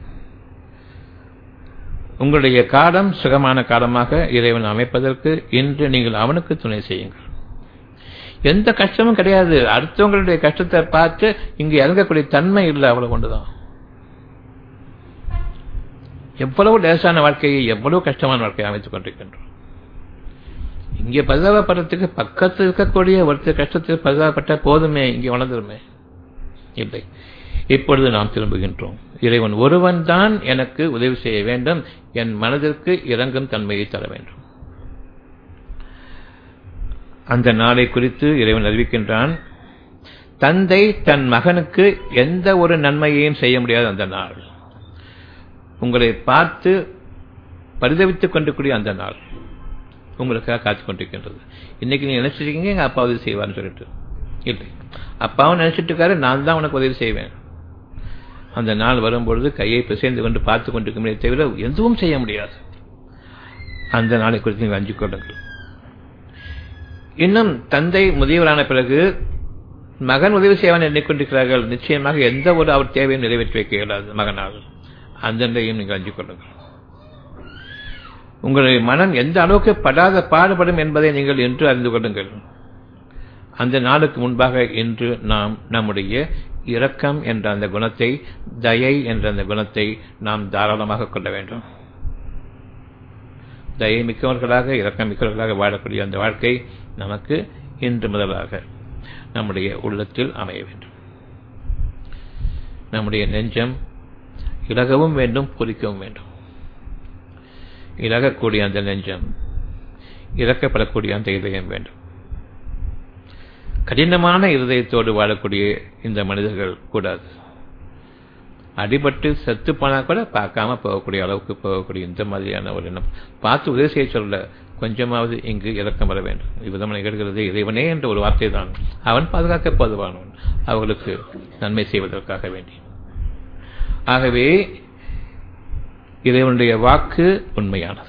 உங்களுடைய காலம் சுகமான காலமாக இறைவன் அமைப்பதற்கு இன்று நீங்கள் அவனுக்கு துணை செய்யுங்கள் எந்த கஷ்டமும் கிடையாது அடுத்தவங்களுடைய கஷ்டத்தை பார்த்து இங்கு இறங்கக்கூடிய தன்மை இல்லை அவ்வளவு கொண்டுதான் எவ்வளவு லேசான வாழ்க்கையை எவ்வளவு கஷ்டமான வாழ்க்கையை அமைத்துக் கொண்டிருக்கின்றோம் இங்கே பரிதாபப்படுறதுக்கு பக்கத்தில் இருக்கக்கூடிய ஒருத்தர் கஷ்டத்தில் பரிதாபப்பட்ட போதுமே இங்கே வளர்ந்துருமே இல்லை இப்பொழுது நாம் திரும்புகின்றோம் இறைவன் ஒருவன் தான் எனக்கு உதவி செய்ய வேண்டும் என் மனதிற்கு இறங்கும் தன்மையை தர வேண்டும் அந்த நாளை குறித்து இறைவன் அறிவிக்கின்றான் தந்தை தன் மகனுக்கு எந்த ஒரு நன்மையையும் செய்ய முடியாது அந்த நாள் உங்களை பார்த்து பரிதவித்துக் கொண்டிருக்கூடிய அந்த நாள் உங்களுக்காக காத்துக் கொண்டிருக்கின்றது இன்னைக்கு நீங்க நினைச்சிருக்கீங்க எங்க அப்பா உதவி செய்வார்னு சொல்லிட்டு இல்லை அப்பாவும் நினைச்சிட்டு இருக்காரு நான் தான் உனக்கு உதவி செய்வேன் அந்த நாள் வரும்பொழுது கையை பிசைந்து கொண்டு பார்த்து கொண்டிருக்க தவிர எதுவும் செய்ய முடியாது அந்த நாளை குறித்து நீங்கள் அஞ்சு கொள்ளுங்கள் இன்னும் தந்தை முதியவரான பிறகு மகன் உதவி செய்வான் எண்ணிக்கொண்டிருக்கிறார்கள் நிச்சயமாக எந்த ஒரு அவர் தேவையும் நிறைவேற்றி வைக்க இயலாது மகனால் அந்த நிலையும் நீங்கள் அஞ்சு கொள்ளுங்கள் உங்களுடைய மனம் எந்த அளவுக்கு படாத பாடுபடும் என்பதை நீங்கள் என்று அறிந்து கொள்ளுங்கள் அந்த நாளுக்கு முன்பாக இன்று நாம் நம்முடைய இரக்கம் என்ற அந்த குணத்தை தயை என்ற அந்த குணத்தை நாம் தாராளமாக கொள்ள வேண்டும் தயை மிக்கவர்களாக இரக்கம் மிக்கவர்களாக வாழக்கூடிய அந்த வாழ்க்கை நமக்கு இன்று முதலாக நம்முடைய உள்ளத்தில் அமைய வேண்டும் நம்முடைய நெஞ்சம் இலகவும் வேண்டும் பூரிக்கவும் வேண்டும் இலகக்கூடிய அந்த நெஞ்சம் இறக்கப்படக்கூடிய அந்த இதயம் வேண்டும் கடினமான இருதயத்தோடு வாழக்கூடிய இந்த மனிதர்கள் கூடாது அடிபட்டு செத்து போனா கூட பார்க்காம போகக்கூடிய அளவுக்கு போகக்கூடிய இந்த மாதிரியான ஒரு எண்ணம் பார்த்து உதவி செய்ய சொல்ல கொஞ்சமாவது இங்கு இறக்கம் வர வேண்டும் இவ்விதம் நிகழ்கிறது இறைவனே என்ற ஒரு வார்த்தை தான் அவன் பாதுகாக்க போதுவானவன் அவர்களுக்கு நன்மை செய்வதற்காக வேண்டி ஆகவே இறைவனுடைய வாக்கு உண்மையானது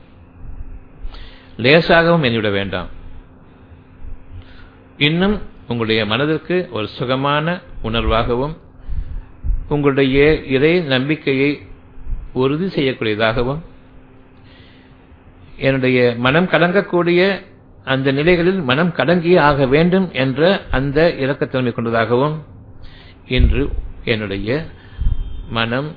லேசாகவும் எண்ணிவிட வேண்டாம் இன்னும் உங்களுடைய மனதிற்கு ஒரு சுகமான உணர்வாகவும் உங்களுடைய இறை நம்பிக்கையை உறுதி செய்யக்கூடியதாகவும் என்னுடைய மனம் கலங்கக்கூடிய அந்த நிலைகளில் மனம் கடங்கியே ஆக வேண்டும் என்ற அந்த இலக்கத்தன்மை கொண்டதாகவும் இன்று என்னுடைய மனம்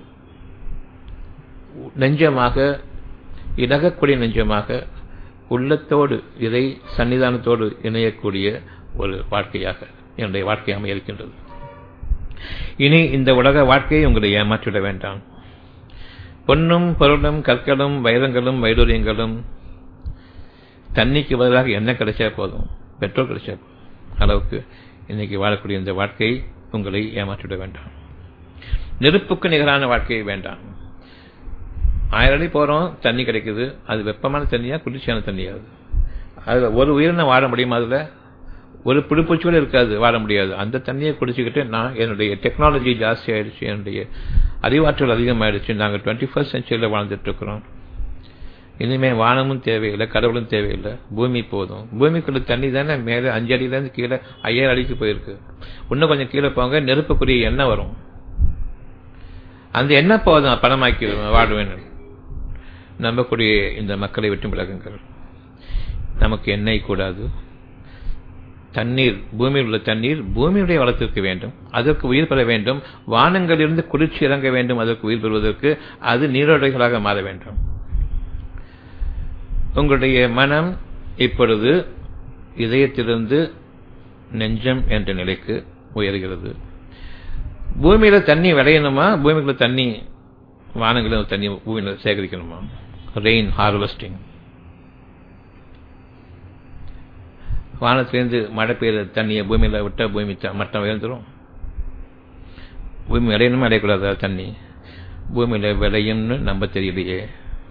நெஞ்சமாக இலகக்கூடிய நெஞ்சமாக உள்ளத்தோடு இதை சன்னிதானத்தோடு இணையக்கூடிய ஒரு வாழ்க்கையாக என்னுடைய வாழ்க்கை அமையிருக்கின்றது இனி இந்த உலக வாழ்க்கையை உங்களை ஏமாற்றிவிட வேண்டாம் பொன்னும் பொருளும் கற்களும் வைரங்களும் வைடூரியங்களும் தண்ணிக்கு பதிலாக என்ன கிடைச்சா போதும் பெட்ரோல் கிடைச்சா போதும் அளவுக்கு இன்னைக்கு வாழக்கூடிய இந்த வாழ்க்கையை உங்களை ஏமாற்றிவிட வேண்டாம் நெருப்புக்கு நிகரான வாழ்க்கையை வேண்டாம் ஆயிரம் அடி போகிறோம் தண்ணி கிடைக்குது அது வெப்பமான தண்ணியா குளிர்ச்சியான தண்ணியாது அது ஒரு உயிரினம் வாழ முடியுமா அதில் ஒரு பிடிப்பூச்சி கூட இருக்காது வாழ முடியாது அந்த தண்ணியை குடிச்சுக்கிட்டு நான் என்னுடைய டெக்னாலஜி ஜாஸ்தி ஆயிடுச்சு என்னுடைய அறிவாற்றல் அதிகமாயிடுச்சு நாங்கள் டுவெண்ட்டி ஃபர்ஸ்ட் சென்ச்சுரியில் வாழ்ந்துட்டு இருக்கிறோம் இனிமேல் வானமும் தேவையில்லை கடவுளும் தேவையில்லை பூமி போதும் பூமிக்குள்ள தண்ணி தானே மேலே அஞ்சு அடியிலேருந்து கீழே ஐயாயிரம் அடிக்கு போயிருக்கு இன்னும் கொஞ்சம் கீழே போங்க நெருப்புக்குரிய எண்ணெய் வரும் அந்த எண்ணெய் போதும் பணமாக்கி வாடுவேன் நம்பக்கூடிய இந்த மக்களை விட்டு விலகுங்கள் நமக்கு எண்ணெய் கூடாது தண்ணீர் பூமியில் உள்ள தண்ணீர் பூமியுடைய வளத்திற்கு வேண்டும் அதற்கு உயிர் பெற வேண்டும் வானங்களிலிருந்து குளிர்ச்சி இறங்க வேண்டும் அதற்கு உயிர் பெறுவதற்கு அது நீரோடைகளாக மாற வேண்டும் உங்களுடைய மனம் இப்பொழுது இதயத்திலிருந்து நெஞ்சம் என்ற நிலைக்கு உயர்கிறது பூமியில தண்ணி விளையணுமா பூமிக்குள்ள தண்ணி வானங்களில் தண்ணி பூமியில சேகரிக்கணுமா ரெயின் ஹார்வெஸ்டிங் வானத்திலேருந்து மழை பெய்யுற தண்ணியை பூமியில் விட்டால் பூமி மட்டம் உயர்ந்துடும் பூமி விளையணுமா விளையக்கூடாதா தண்ணி பூமியில் விளையும்னு நம்ப தெரியலையே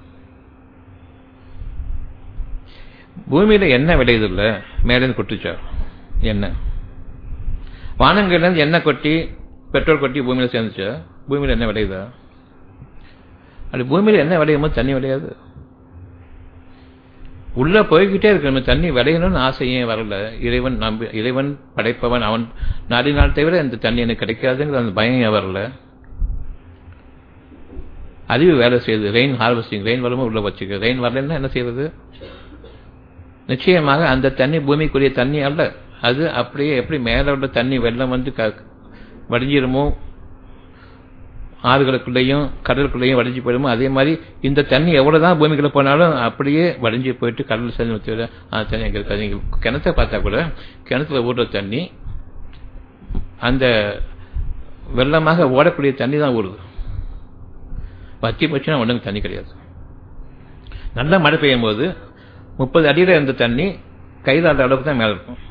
பூமியில் என்ன விளையுதில்ல மேலேருந்து கொட்டுச்சா எண்ணெய் வானங்கள்லேருந்து எண்ணெய் கொட்டி பெட்ரோல் கொட்டி பூமியில் சேர்ந்துச்சா பூமியில் என்ன விளையுதா அப்படி பூமியில் என்ன விளையும் போது தண்ணி விளையாது உள்ள போய்கிட்டே இருக்கணும் தண்ணி விளையணும்னு ஆசையே வரல இறைவன் நம்பி இறைவன் படைப்பவன் அவன் நாடினால் தவிர இந்த தண்ணி எனக்கு கிடைக்காதுங்கிற அந்த பயம் ஏன் வரல அறிவு வேலை செய்யுது ரெயின் ஹார்வெஸ்டிங் ரெயின் வரும்போது உள்ள வச்சுக்க ரெயின் வரலன்னா என்ன செய்யறது நிச்சயமாக அந்த தண்ணி பூமிக்குரிய தண்ணி அல்ல அது அப்படியே எப்படி மேல உள்ள தண்ணி வெள்ளம் வந்து வடிஞ்சிருமோ ஆறுகளுக்குள்ளேயும் கடலுக்குள்ளேயும் வடிஞ்சு போயிடுமோ அதே மாதிரி இந்த தண்ணி எவ்வளவுதான் பூமிக்குள்ள போனாலும் அப்படியே வடிஞ்சு போயிட்டு கடல் சேர்ந்து வச்சு அந்த தண்ணி எங்க இருக்காது நீங்க கிணத்தை பார்த்தா கூட கிணத்துல ஓடுற தண்ணி அந்த வெள்ளமாக ஓடக்கூடிய தண்ணி தான் ஓடுது வத்தி போச்சுன்னா ஒன்றும் தண்ணி கிடையாது நல்லா மழை பெய்யும் போது முப்பது அடியில் இருந்த தண்ணி கையில் அந்த அளவுக்கு தான் மேலே இருக்கும்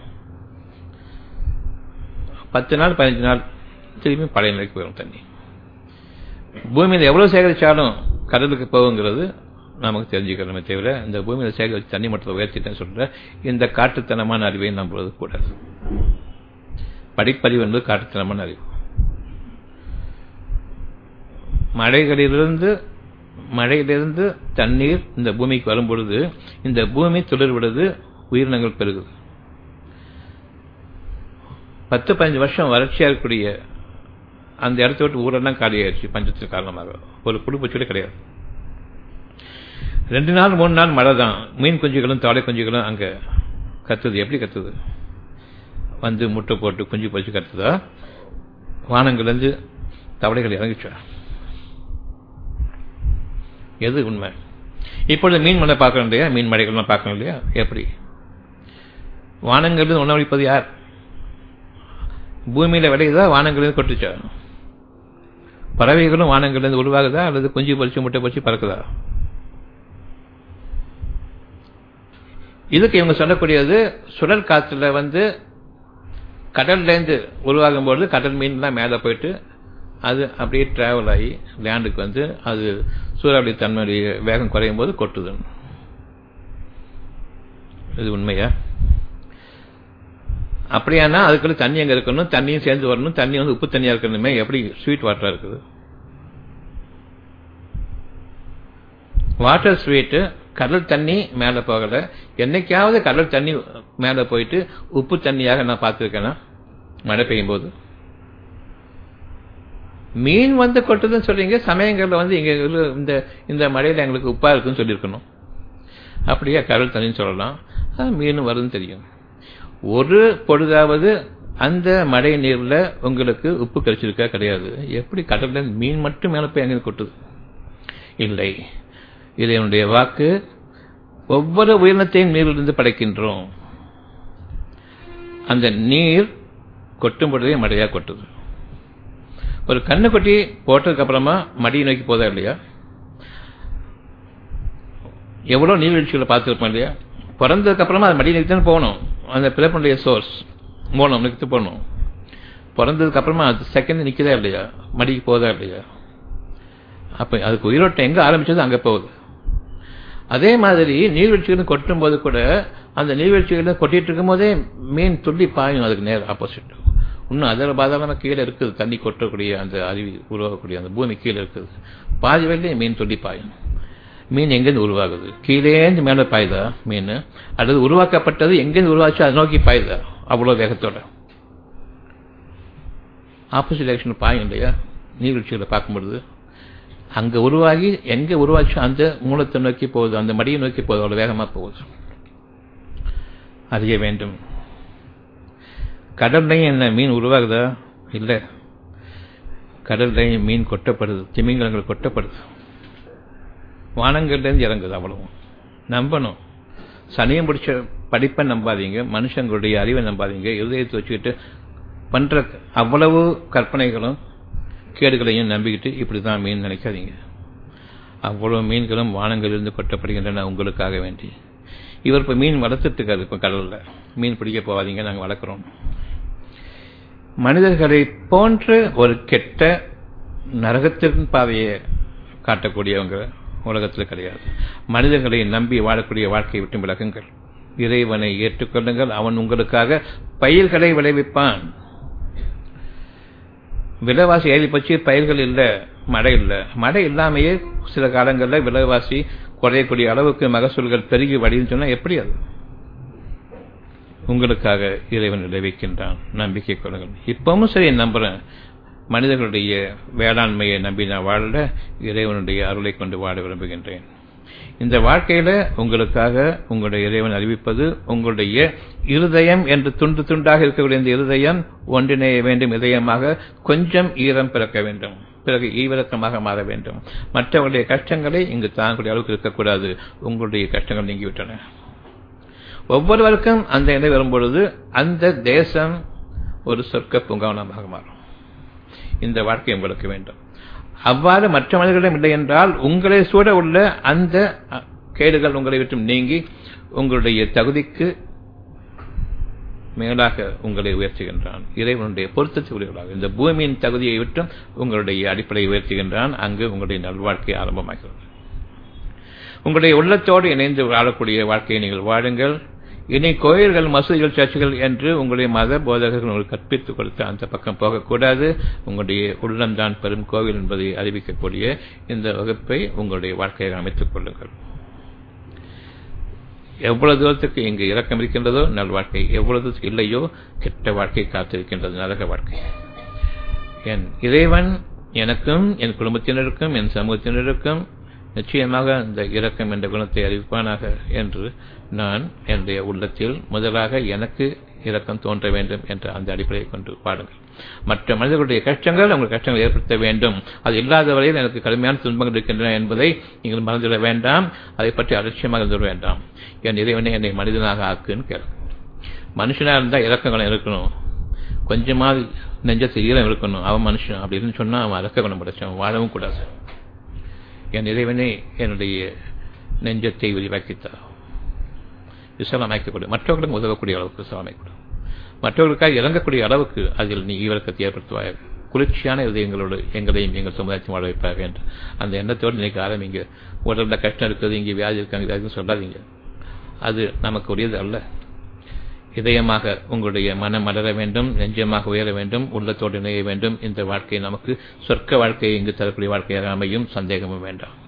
பத்து நாள் பதினஞ்சு நாள் திரும்பி பழைய நிலைக்கு போயிடும் தண்ணி பூமியில் எவ்வளவு சேகரிச்சாலும் கடலுக்கு போகுங்கிறது நமக்கு தெரிஞ்சுக்கிறோமே தவிர இந்த பூமியில் சேகரித்து தண்ணி மட்டத்தை உயர்த்திட்டேன்னு சொல்ற இந்த காட்டுத்தனமான அறிவை நம்புவது கூடாது படிப்பறிவு என்பது காட்டுத்தனமான அறிவு மழைகளிலிருந்து மழையிலிருந்து தண்ணீர் இந்த பூமிக்கு வரும் பொழுது இந்த பூமி துளிர் விடுது உயிரினங்கள் பெருகுது பத்து பதினஞ்சு வருஷம் வறட்சியா இருக்கக்கூடிய அந்த இடத்த விட்டு ஊரெல்லாம் காலியாயிருச்சு பஞ்சத்தின் காரணமாக ஒரு புழுப்பூச்சியோட கிடையாது ரெண்டு நாள் மூணு நாள் மழை தான் மீன் குஞ்சுகளும் தாடை குஞ்சுகளும் அங்க கத்துது எப்படி கத்துது வந்து முட்டை போட்டு குஞ்சு போச்சு கத்துதா வானங்கள்லேருந்து தவளைகள் இறங்கிச்சா எது உண்மை இப்பொழுது மீன் மழை பார்க்கணும் இல்லையா மீன் மழைகள்லாம் பார்க்கணும் இல்லையா எப்படி வானங்களில் உணவளிப்பது யார் பூமியில விளையுதா வானங்களில் கொட்டுச்சா பறவைகளும் வானங்கள்லேருந்து உருவாகுதா அல்லது குஞ்சு பொறிச்சு முட்டை பொறிச்சு பறக்குதா இதுக்கு இவங்க சொல்லக்கூடியது சுழல் காற்றுல வந்து கடல்லேருந்து உருவாகும் பொழுது கடல் மீன்லாம் மேலே போயிட்டு அது அப்படியே டிராவல் ஆகி லேண்டுக்கு வந்து அது சூறாவளி தன்மையுடைய வேகம் குறையும் போது கொட்டுது இது உண்மையா அப்படியானா அதுக்குள்ள தண்ணி எங்க இருக்கணும் தண்ணியும் சேர்ந்து வரணும் தண்ணி வந்து உப்பு தண்ணியா இருக்கணுமே எப்படி ஸ்வீட் வாட்டரா இருக்குது வாட்டர் ஸ்வீட்டு கடல் தண்ணி மேல போகல என்னைக்காவது கடல் தண்ணி மேல போயிட்டு உப்பு தண்ணியாக நான் பார்த்துருக்கேனா மழை பெய்யும் போது மீன் வந்து கொட்டுதுன்னு சொல்றீங்க சமயங்கள்ல வந்து இங்க இந்த இந்த மழையில எங்களுக்கு உப்பா இருக்குன்னு சொல்லியிருக்கணும் அப்படியே கடல் தண்ணின்னு சொல்லலாம் மீன் வருதுன்னு தெரியும் ஒரு பொழுதாவது அந்த மழை நீர்ல உங்களுக்கு உப்பு கழிச்சிருக்கா கிடையாது எப்படி கடல்ல மீன் மட்டும் மேல போய் எங்க கொட்டுது இல்லை இது என்னுடைய வாக்கு ஒவ்வொரு உயிரினத்தையும் நீரிலிருந்து படைக்கின்றோம் அந்த நீர் கொட்டும் பொழுதே மழையா கொட்டுது ஒரு கண்ணுக்குட்டி போட்டதுக்கு அப்புறமா மடியை நோக்கி போதா இல்லையா எவ்வளவு நீர்வீழ்ச்சிகளை பார்த்துருப்போம் இல்லையா பிறந்ததுக்கு அப்புறமா அது மடியை நோக்கி தான் போகணும் அந்த பிறப்புடைய சோர்ஸ் மூலம் நிறுத்து போகணும் பிறந்ததுக்கு அப்புறமா அது செகண்ட் நிற்குதா இல்லையா மடிக்கு போதா இல்லையா அப்ப அதுக்கு உயிரோட்டம் எங்க ஆரம்பிச்சது அங்க போகுது அதே மாதிரி நீர்வீழ்ச்சிகள் கொட்டும் போது கூட அந்த நீர்வீழ்ச்சிகளை கொட்டிட்டு இருக்கும் போதே மீன் துள்ளி பாயும் அதுக்கு நேர் ஆப்போசிட் இன்னும் அதில் பாதாளமா கீழே இருக்குது தண்ணி கொட்டக்கூடிய அந்த அருவி உருவாகக்கூடிய அந்த பூமி கீழே இருக்குது பாதி வரையிலே மீன் துள்ளி பாயும் மீன் எங்கேருந்து உருவாகுது கீழேந்து மேலே பாயுதா மீன் அல்லது உருவாக்கப்பட்டது எங்கேருந்து உருவாச்சு அதை நோக்கி பாயுதா அவ்வளோ வேகத்தோட ஆப்போசிட் டைரக்ஷன் பாயும் இல்லையா நீர்வீழ்ச்சிகளை பார்க்கும்பொழுது அங்க உருவாகி எங்க உருவாச்சோ அந்த மூலத்தை நோக்கி போகுது அந்த மடியை நோக்கி போகுது அவ்வளவு வேகமா போகுது அறிய வேண்டும் கடல்லையும் என்ன மீன் உருவாகுதா இல்ல கடல்லையும் மீன் கொட்டப்படுது திமிங்கலங்கள் கொட்டப்படுது வானங்கள்லேருந்து இறங்குது அவ்வளவு நம்பணும் சனியம் பிடிச்ச படிப்பை நம்பாதீங்க மனுஷங்களுடைய அறிவை நம்பாதீங்க இருதயத்தை வச்சுக்கிட்டு பண்ற அவ்வளவு கற்பனைகளும் கேடுகளையும் நம்பிக்கிட்டு இப்படிதான் மீன் நினைக்காதீங்க அவ்வளவு மீன்களும் வானங்களிலிருந்து கொட்டப்படுகின்றன உங்களுக்காக வேண்டி இவர் இப்ப மீன் வளர்த்துட்டு இருக்காரு இப்ப கடல்ல மீன் பிடிக்க போவாதீங்க நாங்க வளர்க்குறோம் மனிதர்களை போன்று ஒரு கெட்ட நரகத்தின் பாதையை காட்டக்கூடியவங்க உலகத்தில் கிடையாது மனிதர்களை நம்பி வாழக்கூடிய வாழ்க்கையை விட்டு விலகுங்கள் இறைவனை ஏற்றுக்கொள்ளுங்கள் அவன் உங்களுக்காக பயிர்களை விளைவிப்பான் விலைவாசி ஏறி போச்சு பயிர்கள் இல்லை மழை இல்லை மழை இல்லாமையே சில காலங்களில் விலைவாசி குறையக்கூடிய அளவுக்கு மகசூல்கள் பெருகி வடின்னு சொன்னா எப்படி அது உங்களுக்காக இறைவன் விளைவிக்கின்றான் நம்பிக்கை கொள்ளுங்கள் இப்பவும் சரி நம்புறேன் மனிதர்களுடைய வேளாண்மையை நம்பி நான் வாழ இறைவனுடைய அருளை கொண்டு வாழ விரும்புகின்றேன் இந்த வாழ்க்கையில உங்களுக்காக உங்களுடைய இறைவன் அறிவிப்பது உங்களுடைய இருதயம் என்று துண்டு துண்டாக இருக்கக்கூடிய இந்த இருதயம் ஒன்றிணைய வேண்டும் இதயமாக கொஞ்சம் ஈரம் பிறக்க வேண்டும் பிறகு ஈவிரக்கமாக மாற வேண்டும் மற்றவர்களுடைய கஷ்டங்களை இங்கு தாங்கக்கூடிய அளவுக்கு இருக்கக்கூடாது உங்களுடைய கஷ்டங்கள் நீங்கிவிட்டன ஒவ்வொருவருக்கும் அந்த நிலை வரும்பொழுது அந்த தேசம் ஒரு சொர்க்க பூங்காவனமாக மாறும் இந்த வாழ்க்கை உங்களுக்கு வேண்டும் அவ்வாறு மற்ற மனிதர்களிடம் இல்லை என்றால் உங்களை சூட உள்ள அந்த கேடுகள் உங்களை விட்டு நீங்கி உங்களுடைய தகுதிக்கு மேலாக உங்களை உயர்த்துகின்றான் இறைவனுடைய பொருத்தத்தை உடையவர்களாக இந்த பூமியின் தகுதியை விட்டும் உங்களுடைய அடிப்படையை உயர்த்துகின்றான் அங்கு உங்களுடைய நல்வாழ்க்கை ஆரம்பமாகிறது உங்களுடைய உள்ளத்தோடு இணைந்து வாழக்கூடிய வாழ்க்கையை நீங்கள் வாழுங்கள் இனி கோயில்கள் மசூதிகள் சர்ச்சுகள் என்று உங்களுடைய மத போதகர்கள் உங்களுக்கு கற்பித்துக் கொடுத்த அந்த பக்கம் போகக்கூடாது உங்களுடைய உள்ளம்தான் பெரும் கோவில் என்பதை அறிவிக்கக்கூடிய இந்த வகுப்பை உங்களுடைய வாழ்க்கையை அமைத்துக் கொள்ளுங்கள் எவ்வளவு தூரத்துக்கு இங்கு இறக்கம் இருக்கின்றதோ நல்வாழ்க்கை எவ்வளவு தூரத்துக்கு இல்லையோ கெட்ட வாழ்க்கை காத்திருக்கின்றது நரக வாழ்க்கை என் இறைவன் எனக்கும் என் குடும்பத்தினருக்கும் என் சமூகத்தினருக்கும் நிச்சயமாக இந்த இரக்கம் என்ற குணத்தை அறிவிப்பானாக என்று நான் என்னுடைய உள்ளத்தில் முதலாக எனக்கு இரக்கம் தோன்ற வேண்டும் என்ற அந்த அடிப்படையை கொண்டு பாடுங்கள் மற்ற மனிதர்களுடைய கஷ்டங்கள் உங்கள் கஷ்டங்கள் ஏற்படுத்த வேண்டும் அது இல்லாத வரையில் எனக்கு கடுமையான துன்பங்கள் இருக்கின்றன என்பதை நீங்கள் மறந்துவிட வேண்டாம் அதை பற்றி அலட்சியமாக இருந்துவிட வேண்டாம் என் இறைவனை என்னை மனிதனாக ஆக்குன்னு கேளுங்க மனுஷனா இருந்தால் இறக்கங்களும் இருக்கணும் கொஞ்சமாவது நெஞ்சத்தை ஈரம் இருக்கணும் அவன் மனுஷன் அப்படின்னு சொன்னா அவன் அரக்க குணம் படைச்சவன் வாழவும் கூடாது என் இறைவனே என்னுடைய நெஞ்சத்தை விரிவாக்கித்தார் விசாலமாக்கக்கூடிய மற்றவர்களுக்கு உதவக்கூடிய அளவுக்கு விசாலமாக்கக்கூடும் மற்றவர்களுக்காக இறங்கக்கூடிய அளவுக்கு அதில் நீ ஈவரக்கத்தை ஏற்படுத்துவாய் குளிர்ச்சியான இதயங்களோடு எங்களையும் எங்கள் சமுதாயத்தையும் வாழ வைப்பாக என்று அந்த எண்ணத்தோடு இன்னைக்கு ஆரம்பிங்க உடல்ல கஷ்டம் இருக்குது இங்கே வியாதி இருக்காங்க வியாதின்னு சொல்லாதீங்க அது நமக்கு உரியது அல்ல இதயமாக உங்களுடைய மனம் மலர வேண்டும் நெஞ்சமாக உயர வேண்டும் உள்ளத்தோடு இணைய வேண்டும் இந்த வாழ்க்கை நமக்கு சொர்க்க வாழ்க்கையை இங்கு தரக்கூடிய வாழ்க்கையாக அமையும் சந்தேகமும் வேண்டாம்